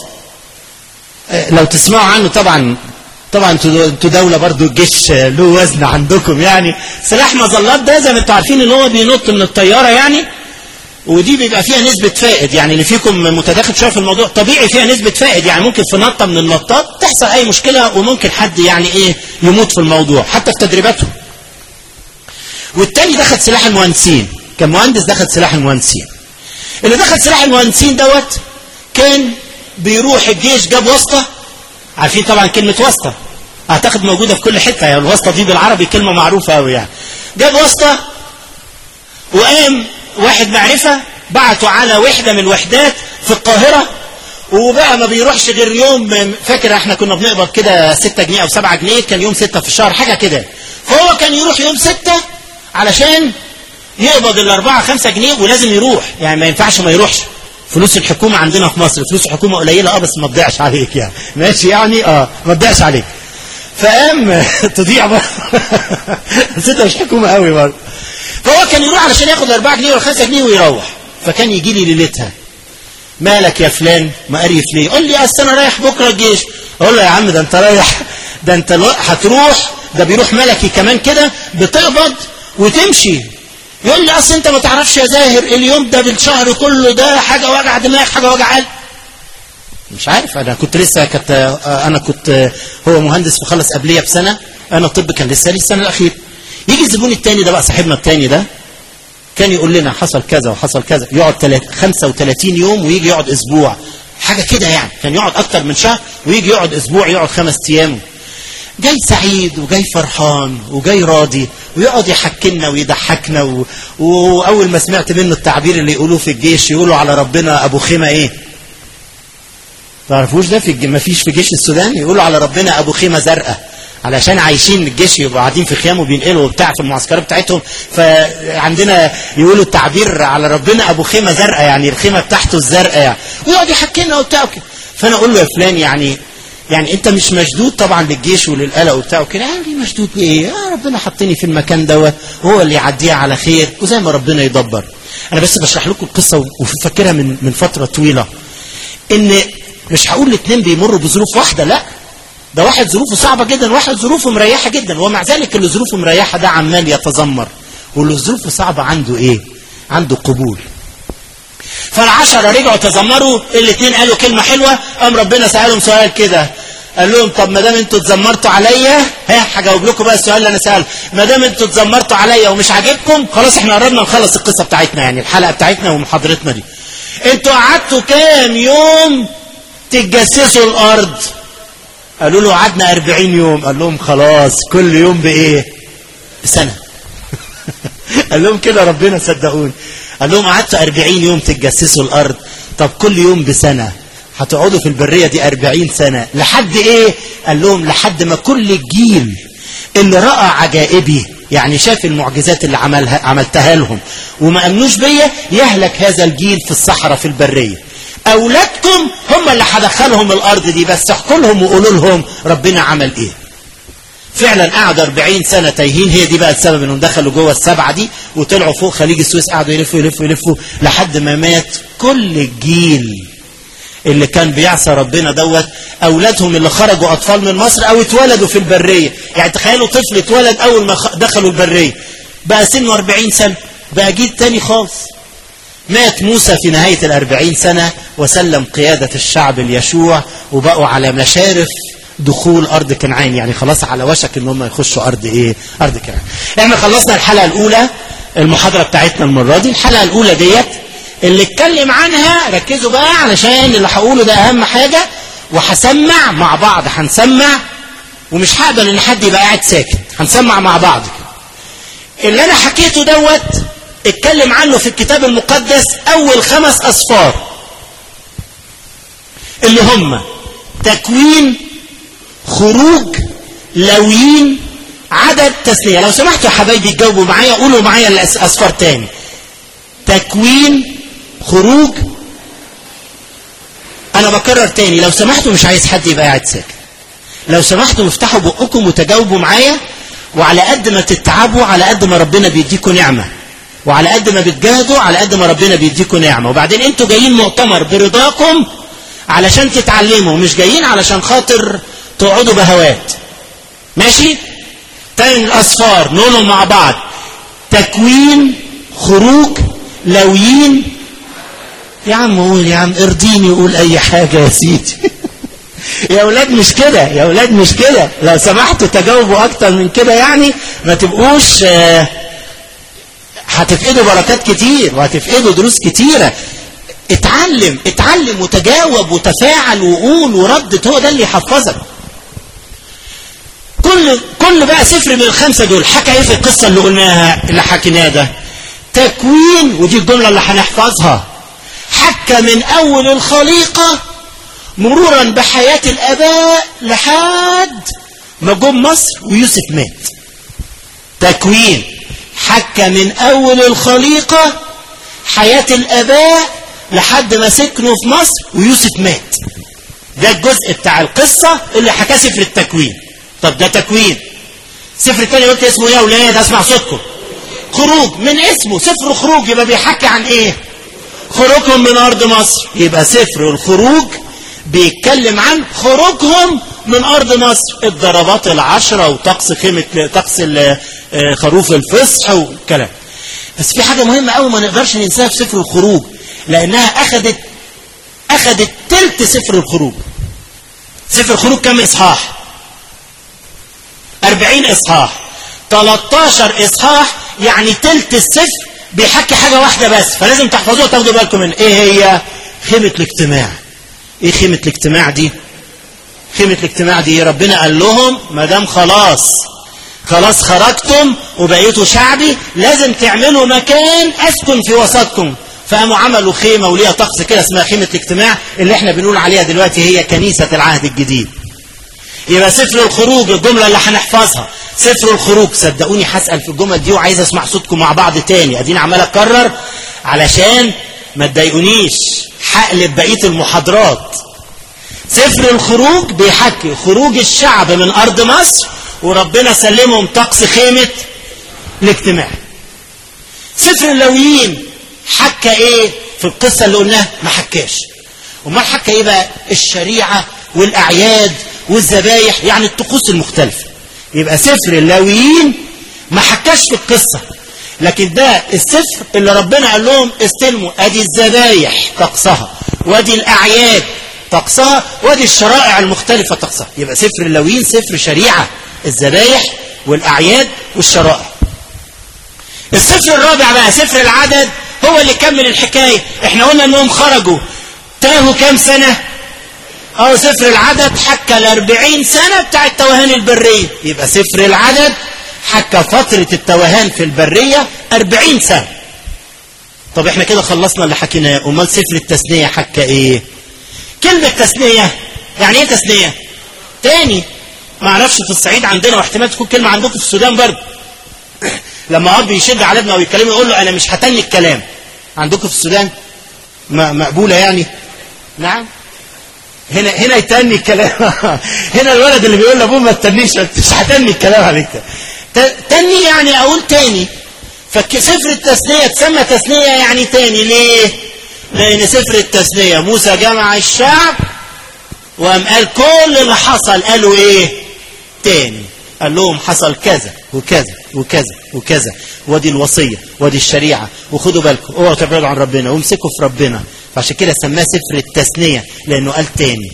لو تسمعوا عنه طبعا طبعا انتوا دولة برضو الجيش له وزن عندكم يعني سلاح مظلات ده زي ما انتوا عارفين اللي هو بينط من الطيارة يعني ودي بيبقى فيها نسبة فائد يعني اللي فيكم متداخل شوية في الموضوع طبيعي فيها نسبة فائد يعني ممكن في نطة من النطات تحصل أي مشكلة وممكن حد يعني إيه يموت في الموضوع حتى في تدريباتهم والتاني دخل سلاح المهندسين كان مهندس دخل سلاح المهندسين اللي دخل سلاح المهندسين دوت كان بيروح الجيش جاب واسطة عارفين طبعا كلمة واسطة اعتقد موجودة في كل حتة يعني الواسطة دي بالعربي كلمة معروفة قوي يعني جاب واسطة وقام واحد معرفة بعته على وحدة من الوحدات في القاهرة وبقى ما بيروحش غير يوم فاكر احنا كنا بنقبض كده 6 جنيه او 7 جنيه كان يوم 6 في الشهر حاجة كده فهو كان يروح يوم 6 علشان يقبض الأربعة خمسة جنيه ولازم يروح يعني ما ينفعش ما يروحش فلوس الحكومة عندنا في مصر فلوس الحكومة قليلة اه بس ما تضيعش عليك يعني ماشي يعني اه ما تضيعش عليك فقام تضيع بقى بس انت مش حكومة قوي برضه فهو كان يروح علشان ياخد 4 جنيه ولا 5 جنيه ويروح فكان يجي لي ليلتها مالك يا فلان مقريف ليه قول لي اصل انا رايح بكره الجيش اقول له يا عم ده انت رايح ده انت هتروح ده بيروح ملكي كمان كده بتقبض وتمشي يقول لي اصل انت ما تعرفش يا زاهر اليوم ده بالشهر كله ده حاجه وجع دماغ حاجه وجع قلب مش عارف انا كنت لسه كنت انا كنت هو مهندس مخلص قبليه بسنه انا طب كان لسه لي السنه الاخيره يجي الزبون الثاني ده بقى صاحبنا الثاني ده كان يقول لنا حصل كذا وحصل كذا يقعد 35 يوم ويجي يقعد اسبوع حاجه كده يعني كان يقعد اكتر من شهر ويجي يقعد اسبوع يقعد خمس ايام جاي سعيد وجاي فرحان وجاي راضي ويقعد يحكلنا ويضحكنا و... واول ما سمعت منه التعبير اللي يقولوه في الجيش يقولوا على ربنا ابو خيمه ايه تعرفوش ده في الج... ما فيش في جيش السودان يقولوا على ربنا ابو خيمه زرقاء علشان عايشين الجيش يبقوا قاعدين في خيام وبينقلوا وبتاع في المعسكرات بتاعتهم فعندنا يقولوا التعبير على ربنا ابو خيمه زرقاء يعني الخيمه بتاعته الزرقاء يعني ويقعد يحكي لنا وبتاع وكده فانا اقول له يا فلان يعني يعني انت مش مشدود طبعا للجيش وللقلق وبتاع وكده قال لي مشدود لايه؟ آه ربنا حطني في المكان دوت وهو اللي يعديها على خير وزي ما ربنا يدبر. انا بس بشرح لكم القصه وفاكرها من من فتره طويله. ان مش هقول الاثنين بيمروا بظروف واحده لا ده واحد ظروفه صعبه جدا وواحد ظروفه مريحه جدا ومع ذلك اللي ظروفه مريحه ده عمال يتذمر واللي ظروفه صعبه عنده ايه؟ عنده قبول. فالعشرة رجعوا تذمروا الاثنين قالوا كلمة حلوة قام ربنا سألهم سؤال كده قال لهم طب ما دام انتوا اتذمرتوا عليا ها هجاوب لكم بقى السؤال اللي انا سأله ما دام انتوا اتذمرتوا عليا ومش عاجبكم خلاص احنا قربنا نخلص القصة بتاعتنا يعني الحلقة بتاعتنا ومحاضرتنا دي انتوا قعدتوا كام يوم تتجسسوا الارض قالوا له قعدنا 40 يوم قال لهم خلاص كل يوم بايه بسنة قال لهم كده ربنا صدقوني قال لهم قعدتوا 40 يوم تتجسسوا الارض طب كل يوم بسنه هتقعدوا في البريه دي 40 سنه لحد ايه قال لهم لحد ما كل الجيل اللي راى عجائبي يعني شاف المعجزات اللي عملها عملتها لهم وما امنوش بيا يهلك هذا الجيل في الصحراء في البريه اولادكم هم اللي هدخلهم الارض دي بس احكوا لهم وقولوا لهم ربنا عمل ايه فعلا قعدوا 40 سنة تايهين هي دي بقى السبب انهم دخلوا جوه السبعة دي وطلعوا فوق خليج السويس قعدوا يلفوا يلفوا يلفوا لحد ما مات كل الجيل اللي كان بيعصى ربنا دوت اولادهم اللي خرجوا اطفال من مصر او اتولدوا في البريه يعني تخيلوا طفل اتولد اول ما دخلوا البريه بقى سنه 40 سنه بقى جيل تاني خالص مات موسى في نهايه الأربعين سنه وسلم قياده الشعب ليشوع وبقوا على مشارف دخول ارض كنعان يعني خلاص على وشك ان هم يخشوا ارض ايه ارض كنعان احنا خلصنا الحلقه الاولى المحاضره بتاعتنا المره دي الحلقه الاولى ديت اللي اتكلم عنها ركزوا بقى علشان اللي هقوله ده اهم حاجه وهسمع مع بعض هنسمع ومش هقبل ان حد يبقى قاعد ساكت هنسمع مع بعض كده اللي انا حكيته دوت اتكلم عنه في الكتاب المقدس اول خمس اصفار اللي هم تكوين خروج لويين عدد تسنية لو سمحتوا يا حبايبي تجاوبوا معايا قولوا معايا الاصفار تاني تكوين خروج انا بكرر تاني لو سمحتوا مش عايز حد يبقى قاعد ساكت لو سمحتوا افتحوا بقكم وتجاوبوا معايا وعلى قد ما تتعبوا على قد ما ربنا بيديكم نعمة وعلى قد ما بتجاهدوا على قد ما ربنا بيديكم نعمة وبعدين انتوا جايين مؤتمر برضاكم علشان تتعلموا مش جايين علشان خاطر تقعدوا بهوات ماشي تاني الاصفار نقولهم مع بعض تكوين خروج لويين يا عم قول يا عم ارضيني قول اي حاجة يا سيدي يا اولاد مش كده يا اولاد مش كده لو سمحتوا تجاوبوا اكتر من كده يعني ما تبقوش آه هتفقدوا بركات كتير وهتفقدوا دروس كتيرة اتعلم اتعلم وتجاوب وتفاعل وقول وردد هو ده اللي يحفظك كل كل بقى سفر من الخمسة دول حكى ايه في القصة اللي قلناها اللي حكيناها ده تكوين ودي الجملة اللي هنحفظها حكى من اول الخليقة مرورا بحياة الاباء لحد ما جم مصر ويوسف مات تكوين حكى من اول الخليقة حياة الاباء لحد ما سكنوا في مصر ويوسف مات ده الجزء بتاع القصة اللي حكاه سفر التكوين طب ده تكوين سفر التاني قلت اسمه ايه يا ولاد اسمع صوتكم خروج من اسمه سفر خروج يبقى بيحكي عن ايه خروجهم من ارض مصر يبقى سفر الخروج بيتكلم عن خروجهم من ارض مصر الضربات العشرة وطقس خيمة طقس خروف الفصح والكلام بس في حاجة مهمة قوي ما نقدرش ننساها في سفر الخروج لانها اخذت اخذت تلت سفر الخروج سفر الخروج كم اصحاح 40 اصحاح 13 اصحاح يعني تلت السفر بيحكي حاجة واحدة بس فلازم تحفظوها تاخدوا بالكم من ايه هي خيمة الاجتماع ايه خيمة الاجتماع دي خيمة الاجتماع دي ربنا قال لهم ما دام خلاص خلاص خرجتم وبقيتوا شعبي لازم تعملوا مكان اسكن في وسطكم فقاموا عملوا خيمة وليها طقس كده اسمها خيمة الاجتماع اللي احنا بنقول عليها دلوقتي هي كنيسة العهد الجديد يبقى سفر الخروج الجملة اللي هنحفظها سفر الخروج صدقوني هسأل في الجمل دي وعايز اسمع صوتكم مع بعض تاني اديني عمال اكرر علشان ما تضايقونيش هقلب بقية المحاضرات سفر الخروج بيحكي خروج الشعب من ارض مصر وربنا سلمهم طقس خيمة الاجتماع سفر اللويين حكى ايه في القصة اللي قلناها ما حكاش امال حكى ايه بقى الشريعة والاعياد والذبايح يعني الطقوس المختلفة يبقى سفر اللاويين ما حكاش في القصة لكن ده السفر اللي ربنا قال لهم استلموا ادي الذبايح طقسها وادي الاعياد طقسها وادي الشرائع المختلفة طقسها يبقى سفر اللاويين سفر شريعة الذبايح والاعياد والشرائع السفر الرابع بقى سفر العدد هو اللي كمل الحكاية احنا قلنا انهم خرجوا تاهوا كام سنة اه سفر العدد حكى الاربعين سنة بتاع التوهان البرية يبقى سفر العدد حكى فترة التوهان في البرية اربعين سنة طب احنا كده خلصنا اللي حكيناه امال سفر التثنية حكى ايه كلمة تثنية يعني ايه تثنية تاني ما اعرفش في الصعيد عندنا واحتمال تكون كلمة عندكم في السودان برضه لما اب يشد على ابنه ويكلمه يقول له انا مش هتني الكلام عندكم في السودان مقبولة يعني نعم هنا هنا يتني الكلام هنا الولد اللي بيقول لابوه ما تتنيش مش هتني الكلام عليك تني يعني اقول تاني فسفر التثنية تسمى تثنية يعني تاني ليه لان سفر التثنية موسى جمع الشعب وقام قال كل اللي حصل قالوا ايه تاني قال لهم حصل كذا وكذا وكذا وكذا ودي الوصية ودي الشريعة وخدوا بالكم اوعوا تبعدوا عن ربنا وامسكوا في ربنا فعشان كده سماه سفر التثنية لأنه قال تاني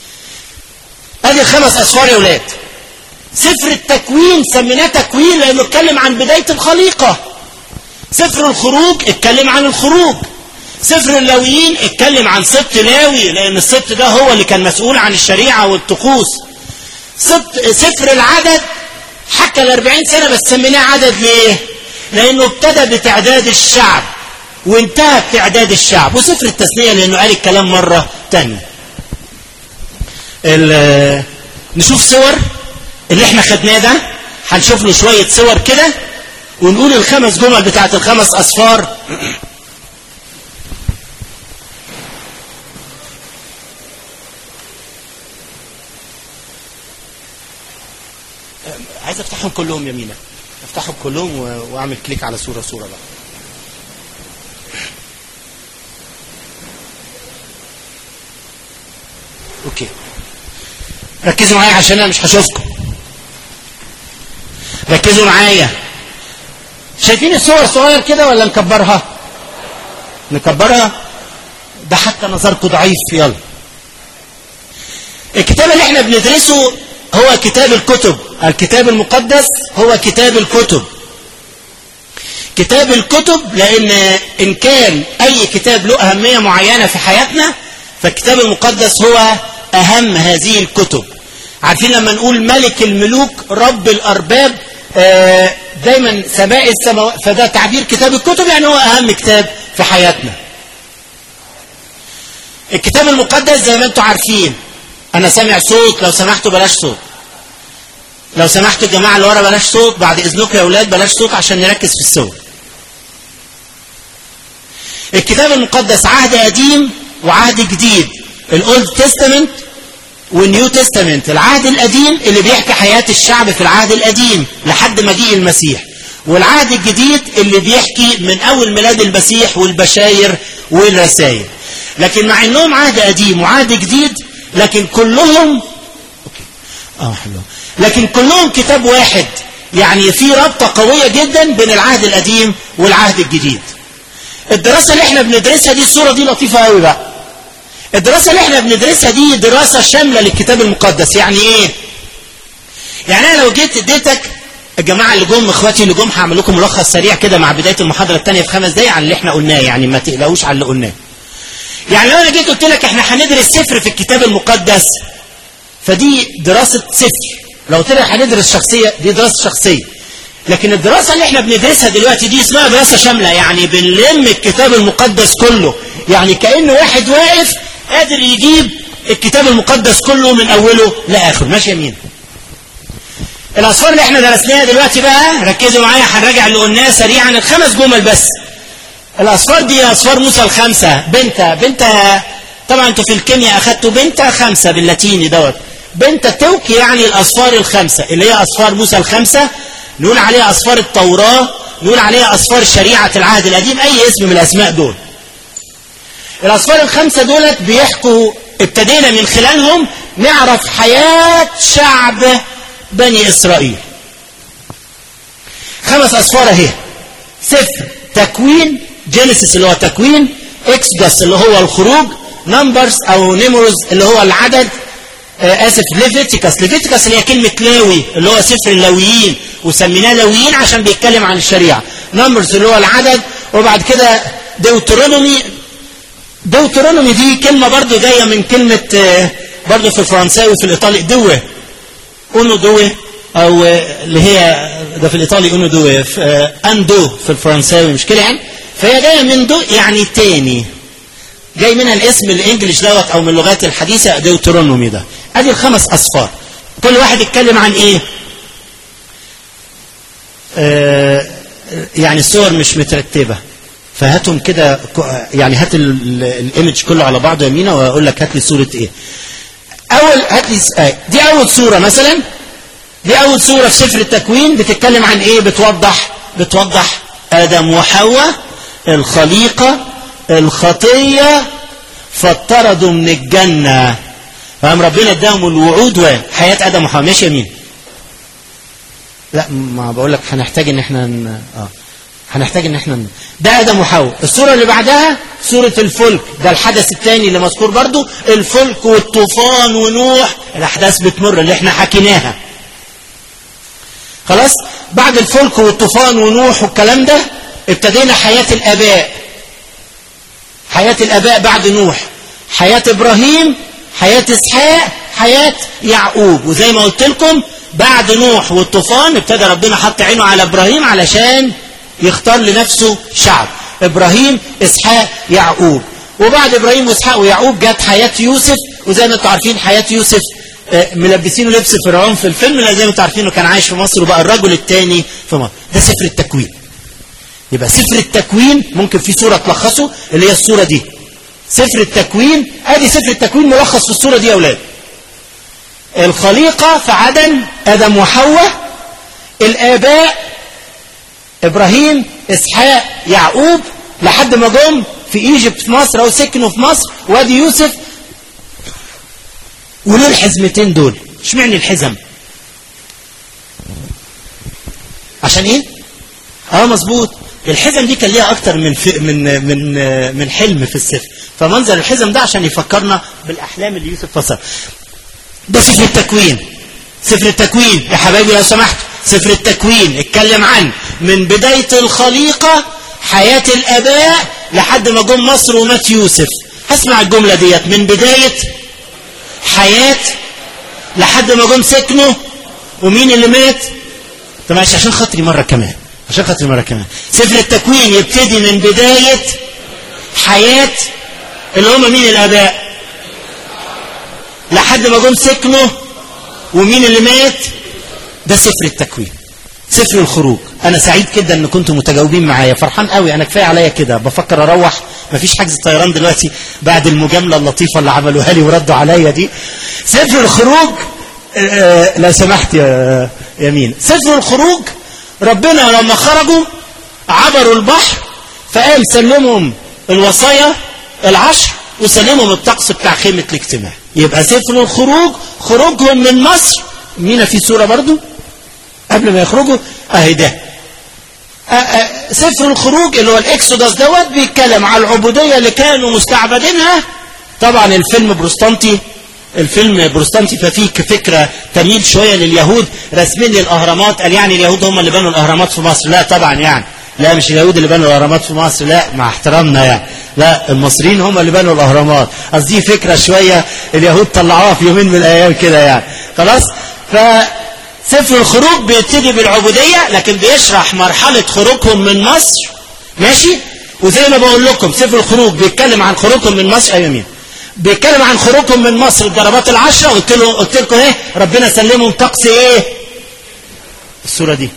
ادي الخمس أسفار يا ولاد سفر التكوين سميناه تكوين لأنه اتكلم عن بداية الخليقة سفر الخروج اتكلم عن الخروج سفر اللاويين اتكلم عن سبط لاوي لأن السبط ده هو اللي كان مسؤول عن الشريعة والطقوس سفر العدد حكى الأربعين سنة بس سميناه عدد ليه لأنه ابتدى بتعداد الشعب وانتهى بتعداد الشعب وسفر التثنية لأنه قال الكلام مرة تانية ال- نشوف صور اللي احنا خدناه ده هنشوف له شوية صور كده ونقول الخمس جمل بتاعت الخمس أصفار عايز افتحهم كلهم يمينة افتحهم كلهم و- واعمل كليك على صورة صورة بقى اوكي ركزوا معايا عشان انا مش هشوفكم ركزوا معايا شايفين الصور صغير كده ولا نكبرها نكبرها ده حتى نظركم ضعيف يلا الكتاب اللي احنا بندرسه هو كتاب الكتب الكتاب المقدس هو كتاب الكتب كتاب الكتب لان ان كان اي كتاب له اهمية معينة في حياتنا فالكتاب المقدس هو اهم هذه الكتب عارفين لما نقول ملك الملوك رب الارباب آه، دايما سماء السماوات فده تعبير كتاب الكتب يعني هو اهم كتاب في حياتنا الكتاب المقدس زي ما انتم عارفين انا سامع صوت لو سمحتوا بلاش صوت لو سمحتوا الجماعه اللي ورا بلاش صوت بعد اذنكم يا اولاد بلاش صوت عشان نركز في الصور الكتاب المقدس عهد قديم وعهد جديد الاولد تestament والنيو تestament العهد القديم اللي بيحكي حياة الشعب في العهد القديم لحد مجيء المسيح والعهد الجديد اللي بيحكي من اول ميلاد المسيح والبشاير والرسائل لكن مع انهم عهد قديم وعهد جديد لكن كلهم اه حلو لكن كلهم كتاب واحد يعني في رابطة قوية جدا بين العهد القديم والعهد الجديد الدراسة اللي احنا بندرسها دي الصورة دي لطيفة قوي بقى الدراسة اللي احنا بندرسها دي دراسة شاملة للكتاب المقدس يعني ايه يعني انا لو جيت اديتك الجماعة اللي جم اخواتي اللي جم هعمل لكم ملخص سريع كده مع بداية المحاضرة الثانية في خمس دقايق عن اللي احنا قلناه يعني ما تقلقوش على اللي قلناه يعني لو انا جيت قلت لك احنا هندرس سفر في الكتاب المقدس فدي دراسة سفر لو قلت لك هندرس شخصية دي دراسة شخصية لكن الدراسة اللي احنا بندرسها دلوقتي دي اسمها دراسة شاملة يعني بنلم الكتاب المقدس كله يعني كأن واحد واقف قادر يجيب الكتاب المقدس كله من أوله لآخره ماشي يمين الأصفار اللي احنا درسناها دلوقتي بقى ركزوا معايا هنراجع اللي قلناه سريعا الخمس جمل بس الأصفار دي أصفار موسى الخمسة بنت بنت طبعا انتوا في الكيمياء أخدتوا بنت خمسة باللاتيني دوت بنت توك يعني الأصفار الخمسة اللي هي أصفار موسى الخمسة نقول عليها أصفار التوراة نقول عليها أصفار شريعة العهد القديم أي اسم من الأسماء دول الأصفار الخمسة دولت بيحكوا ابتدينا من خلالهم نعرف حياة شعب بني إسرائيل خمس أصفار اهي سفر تكوين جينيسيس اللي هو تكوين اكسدس اللي هو الخروج نمبرز او نيمروز اللي هو العدد آه اسف ليفيتيكاس ليفيتيكاس اللي هي كلمة لاوي اللي هو سفر اللاويين وسميناه لاويين عشان بيتكلم عن الشريعة نمبرز اللي هو العدد وبعد كده ديوترونومي ديوترونومي دي كلمة برضو جاية من كلمة آه برضو في الفرنساوي في الايطالي دوه اونو دوه او آه اللي هي ده في الايطالي اونو دوه في اندو في الفرنساوي مش كده يعني فهي جاية من دو يعني تاني جاي منها الاسم الانجليش دوت او من اللغات الحديثة ديوترونومي ده ادي الخمس اصفار كل واحد يتكلم عن ايه آه يعني الصور مش مترتبة فهاتهم كده يعني هات الايمج كله على بعضه يمينه واقول لك هات لي صورة ايه اول هات لي آه دي اول صورة مثلا دي اول صورة في سفر التكوين بتتكلم عن ايه بتوضح بتوضح ادم وحواء الخليقة الخطية فاطردوا من الجنة فقام ربنا اداهم الوعود وحياة ادم وحواء ماشي يمين لا ما بقول لك هنحتاج ان احنا ن... اه هنحتاج ان احنا ن... ده ادم وحواء الصوره اللي بعدها سوره الفلك ده الحدث الثاني اللي مذكور برضو الفلك والطوفان ونوح الاحداث بتمر اللي احنا حكيناها خلاص بعد الفلك والطوفان ونوح والكلام ده ابتدينا حياه الاباء حياه الاباء بعد نوح حياه ابراهيم حياه اسحاق حياه يعقوب وزي ما قلت لكم بعد نوح والطوفان ابتدى ربنا حط عينه على ابراهيم علشان يختار لنفسه شعب ابراهيم اسحاق يعقوب وبعد ابراهيم واسحاق ويعقوب جت حياه يوسف وزي ما انتم عارفين حياه يوسف آه، ملبسينه لبس فرعون في الفيلم لأن زي ما انتم عارفين انه كان عايش في مصر وبقى الرجل الثاني في مصر ده سفر التكوين يبقى سفر التكوين ممكن في صوره تلخصه اللي هي الصوره دي سفر التكوين ادي سفر التكوين ملخص في الصوره دي يا اولاد الخليقه في عدن ادم وحواء الاباء ابراهيم اسحاق يعقوب لحد ما جم في ايجيبت في مصر او سكنوا في مصر وادي يوسف وليه الحزمتين دول اشمعنى الحزم عشان ايه اه مظبوط الحزم دي كان ليها اكتر من في من من من حلم في السفر فمنظر الحزم ده عشان يفكرنا بالاحلام اللي يوسف فسر ده سفر التكوين سفر التكوين يا حبايبي لو سمحتوا سفر التكوين اتكلم عن من بداية الخليقة حياة الآباء لحد ما جم مصر ومات يوسف هسمع الجملة ديت من بداية حياة لحد ما جم سكنوا ومين اللي مات طب معلش عشان خاطري مرة كمان عشان خاطري مرة كمان سفر التكوين يبتدي من بداية حياة اللي هم مين الآباء لحد ما جم سكنوا ومين اللي مات ده سفر التكوين سفر الخروج انا سعيد جدا ان كنتم متجاوبين معايا فرحان قوي انا كفايه عليا كده بفكر اروح مفيش حجز طيران دلوقتي بعد المجامله اللطيفه اللي عملوها لي وردوا عليا دي سفر الخروج آه لو سمحت يا يمين سفر الخروج ربنا لما خرجوا عبروا البحر فقام سلمهم الوصايا العشر وسلمهم الطقس بتاع خيمه الاجتماع يبقى سفر الخروج خروجهم من مصر مين في صوره برضو قبل ما يخرجوا اهي ده آه، آه، سفر الخروج اللي هو الاكسوداس دوت بيتكلم على العبوديه اللي كانوا مستعبدينها طبعا الفيلم بروستانتي الفيلم بروستانتي ففيه فكره تميل شويه لليهود راسمين لي الاهرامات قال يعني اليهود هم اللي بنوا الاهرامات في مصر لا طبعا يعني لا مش اليهود اللي بنوا الاهرامات في مصر لا مع احترامنا يعني لا المصريين هم اللي بنوا الاهرامات قصدي فكره شويه اليهود طلعوها في يومين من الايام كده يعني خلاص ف سفر الخروج بيبتدي بالعبودية لكن بيشرح مرحلة خروجهم من مصر ماشي وزي ما بقول لكم سفر الخروج بيتكلم عن خروجهم من مصر أيوة مين بيتكلم عن خروجهم من مصر الضربات العشرة قلت له قلت لكم ايه ربنا سلمهم طقس ايه الصورة دي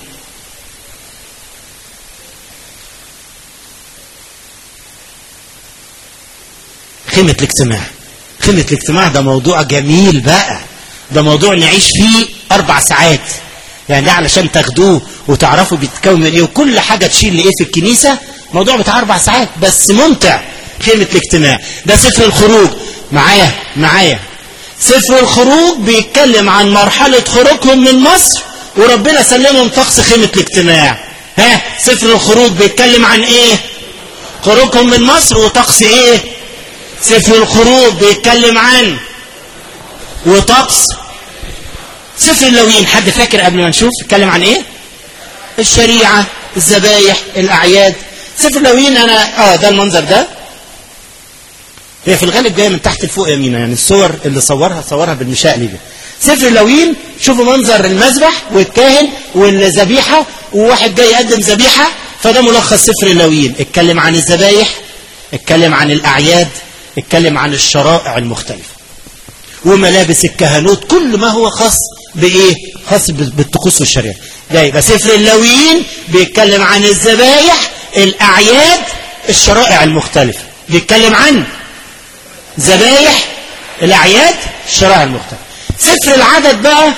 خيمة الاجتماع خيمة الاجتماع ده موضوع جميل بقى ده موضوع نعيش فيه أربع ساعات يعني ده علشان تاخدوه وتعرفوا بيتكون من ايه وكل حاجة تشيل لايه في الكنيسة موضوع بتاع أربع ساعات بس ممتع خيمة الاجتماع ده سفر الخروج معايا معايا سفر الخروج بيتكلم عن مرحلة خروجهم من مصر وربنا سلمهم طقس خيمة الاجتماع ها سفر الخروج بيتكلم عن ايه خروجهم من مصر وطقس ايه سفر الخروج بيتكلم عن وطقس سفر اللويين حد فاكر قبل ما نشوف اتكلم عن ايه الشريعة الذبايح الأعياد سفر اللويين أنا آه ده المنظر ده هي في الغالب جاية من تحت لفوق يمينا يعني الصور اللي صورها صورها بالمشاقلي ده سفر اللويين شوفوا منظر المذبح والكاهن والذبيحة وواحد جاي يقدم ذبيحة فده ملخص سفر اللويين اتكلم عن الذبايح اتكلم عن الأعياد اتكلم عن الشرائع المختلفة وملابس الكهنوت كل ما هو خاص بإيه خاص بالطقوس والشريعة ده يبقى سفر اللويين بيتكلم عن الذبايح الأعياد الشرائع المختلفة بيتكلم عن ذبايح الأعياد الشرائع المختلفة سفر العدد بقى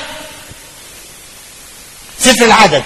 سفر العدد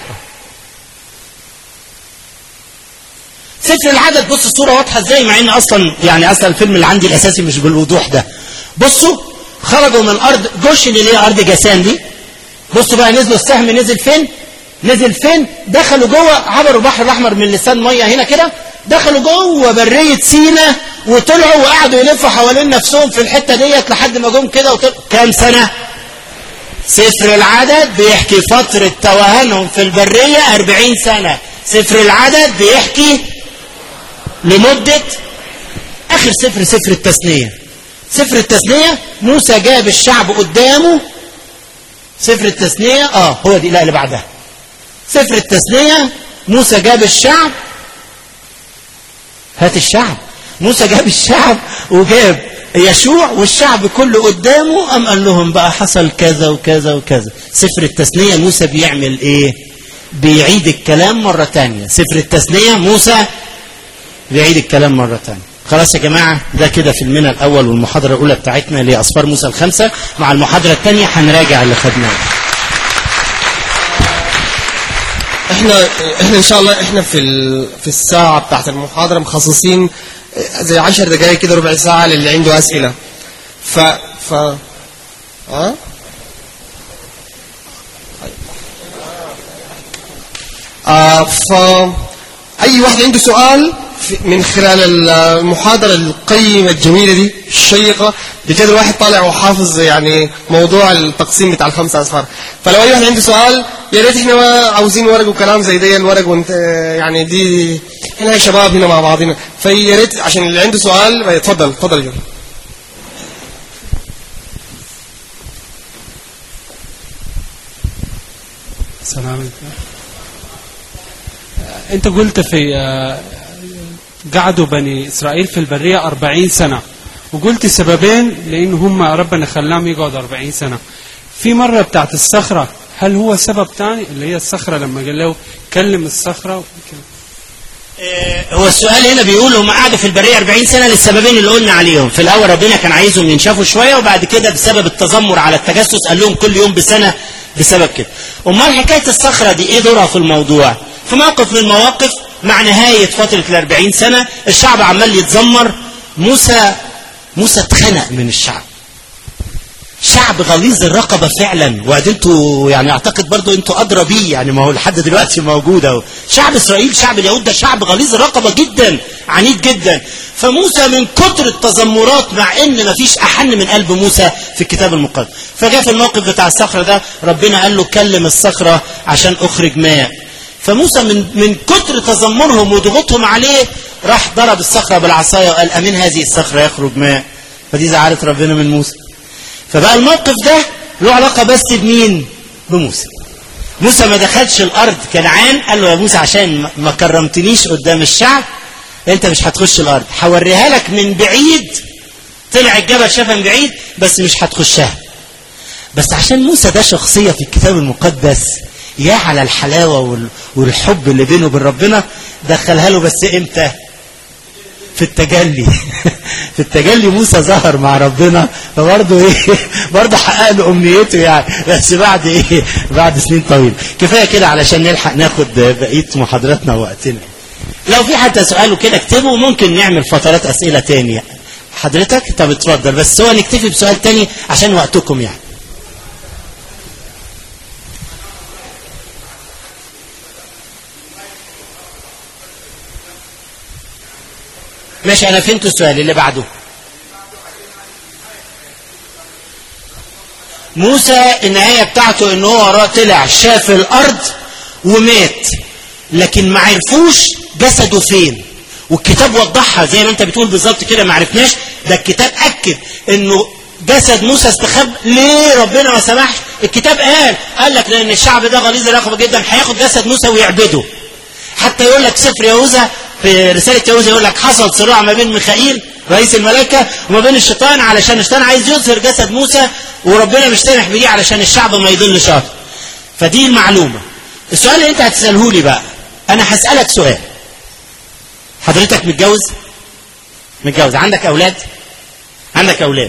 سفر العدد بص الصورة واضحة ازاي مع ان اصلا يعني اصلا الفيلم اللي عندي الاساسي مش بالوضوح ده بصوا خرجوا من ارض جوشن اللي هي ارض جاسان دي بصوا بقى نزلوا السهم نزل فين نزل فين دخلوا جوه عبروا البحر الاحمر من لسان ميه هنا كده دخلوا جوه بريه سينا وطلعوا وقعدوا يلفوا حوالين نفسهم في الحته ديت لحد ما جم كده وطلعوا كام سنه سفر العدد بيحكي فترة توهانهم في البرية أربعين سنة سفر العدد بيحكي لمدة آخر سفر سفر التثنية سفر التثنية موسى جاب الشعب قدامه سفر التثنية اه هو دي لا اللي بعدها سفر التثنية موسى جاب الشعب هات الشعب موسى جاب الشعب وجاب يشوع والشعب كله قدامه قام قال لهم بقى حصل كذا وكذا وكذا سفر التثنية موسى بيعمل ايه بيعيد الكلام مرة تانية سفر التثنية موسى بيعيد الكلام مرة تانية خلاص يا جماعة ده كده في المنى الأول والمحاضرة الأولى بتاعتنا لأسفار موسى الخمسة مع المحاضرة الثانية هنراجع اللي خدناه احنا احنا ان شاء الله احنا في ال... في الساعه بتاعت المحاضره مخصصين زي 10 دقائق كده ربع ساعه للي عنده اسئله ف ف ها آه ف اي واحد عنده سؤال في- من خلال المحاضرة القيمة الجميلة دي الشيقة بجد الواحد طالع وحافظ يعني موضوع التقسيم بتاع الخمسة أصفار فلو أي واحد عنده سؤال يا ريت احنا ما عاوزين ورق وكلام زي ده الورق وانت يعني دي احنا شباب هنا مع بعضنا فيا ريت عشان اللي عنده سؤال اتفضل اتفضل يا جماعة. السلام عليكم انت قلت في آه، قعدوا بني اسرائيل في البريه 40 سنه وقلت سببين لان هم ربنا خلاهم يقعدوا 40 سنه في مره بتاعت الصخره هل هو سبب ثاني اللي هي الصخره لما قال له كلم الصخره وكده. آه، هو السؤال هنا بيقول هم قعدوا في البرية 40 سنة للسببين اللي قلنا عليهم في الأول ربنا كان عايزهم ينشفوا شوية وبعد كده بسبب التذمر على التجسس قال لهم كل يوم بسنة بسبب كده أمال حكاية الصخرة دي إيه دورها في الموضوع في موقف من المواقف مع نهاية فترة ال 40 سنة الشعب عمال يتذمر موسى موسى اتخنق من الشعب شعب غليظ الرقبة فعلا وبعدين انتوا يعني اعتقد برضو انتوا ادرى بيه يعني ما هو لحد دلوقتي موجود اهو شعب اسرائيل شعب اليهود ده شعب غليظ الرقبة جدا عنيد جدا فموسى من كتر التذمرات مع ان مفيش احن من قلب موسى في الكتاب المقدس فجاء في الموقف بتاع الصخرة ده ربنا قال له كلم الصخرة عشان اخرج ماء فموسى من من كتر تذمرهم وضغطهم عليه راح ضرب الصخرة بالعصاية وقال امين هذه الصخرة يخرج ماء فدي زعلت ربنا من موسى فبقى الموقف ده له علاقة بس بمين بموسى موسى ما دخلش الأرض كنعان قال له يا موسى عشان ما- ما كرمتنيش قدام الشعب انت مش هتخش الأرض هوريها لك من بعيد طلع الجبل شافها من بعيد بس مش هتخشها بس عشان موسى ده شخصية في الكتاب المقدس يا على الحلاوة وال- والحب اللي بينه وبين ربنا دخلها له بس امتى في التجلي في التجلي موسى ظهر مع ربنا فبرضه ايه برضه حقق له امنيته يعني بس بعد ايه بعد سنين طويله كفايه كده علشان نلحق ناخد بقيه محاضراتنا ووقتنا لو في حتى سؤال كده اكتبه وممكن نعمل فترات اسئله تانية حضرتك طب اتفضل بس هو نكتفي بسؤال تاني عشان وقتكم يعني ماشي انا فهمت السؤال اللي بعده موسى النهايه بتاعته ان هو را- طلع شاف الارض ومات لكن ما عرفوش جسده فين والكتاب وضحها زي ما انت بتقول بالظبط كده ما عرفناش ده الكتاب اكد انه جسد موسى استخب ليه ربنا ما سمحش الكتاب قال قال لك لان الشعب ده غليظ الرقبه جدا هياخد جسد موسى ويعبده حتى يقول لك سفر يهوذا في رسالة يهوذا يقول لك حصل صراع ما بين ميخائيل رئيس الملائكة وما بين الشيطان علشان الشيطان عايز يظهر جسد موسى وربنا مش سامح بدي علشان الشعب ما يضلش أكتر فدي المعلومة السؤال اللي انت هتسأله لي بقى انا هسألك سؤال حضرتك متجوز متجوز عندك اولاد عندك اولاد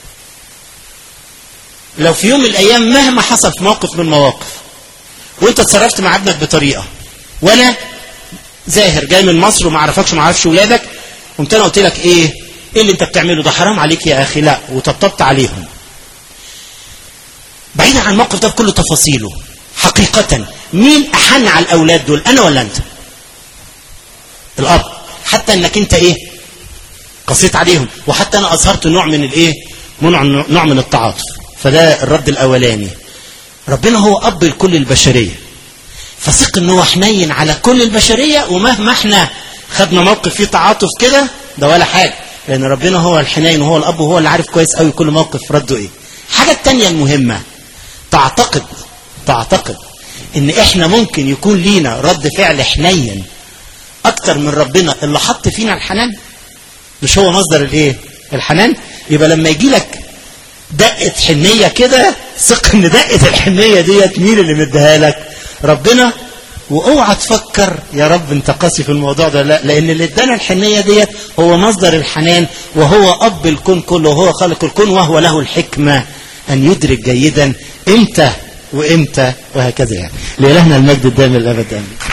لو في يوم من الايام مهما حصل في موقف من المواقف وانت اتصرفت مع ابنك بطريقه وانا زاهر جاي من مصر وما اعرفكش وما اعرفش ولادك قمت انا قلت لك ايه ايه اللي انت بتعمله ده حرام عليك يا اخي لا وطبطبت عليهم بعيدا عن الموقف ده بكل تفاصيله حقيقة مين أحن على الأولاد دول أنا ولا أنت الأب حتى أنك أنت إيه قصيت عليهم وحتى أنا أظهرت نوع من الإيه نوع نوع من التعاطف فده الرد الأولاني ربنا هو أب لكل البشرية فثق ان هو حنين على كل البشريه ومهما احنا خدنا موقف فيه تعاطف كده ده ولا حاجه لان ربنا هو الحنين وهو الاب وهو اللي عارف كويس قوي كل موقف رده ايه الحاجه الثانيه المهمه تعتقد تعتقد ان احنا ممكن يكون لينا رد فعل حنين اكتر من ربنا اللي حط فينا الحنان مش هو مصدر الايه الحنان يبقى لما يجي لك دقه حنيه كده ثق ان دقه الحنيه ديت مين اللي مديها لك ربنا واوعى تفكر يا رب انت قاسي في الموضوع ده لا لان اللي ادانا الحنيه ديت هو مصدر الحنان وهو اب الكون كله وهو خالق الكون وهو له الحكمه ان يدرك جيدا امتى وامتى وهكذا يعني لالهنا المجد الدائم الابد امين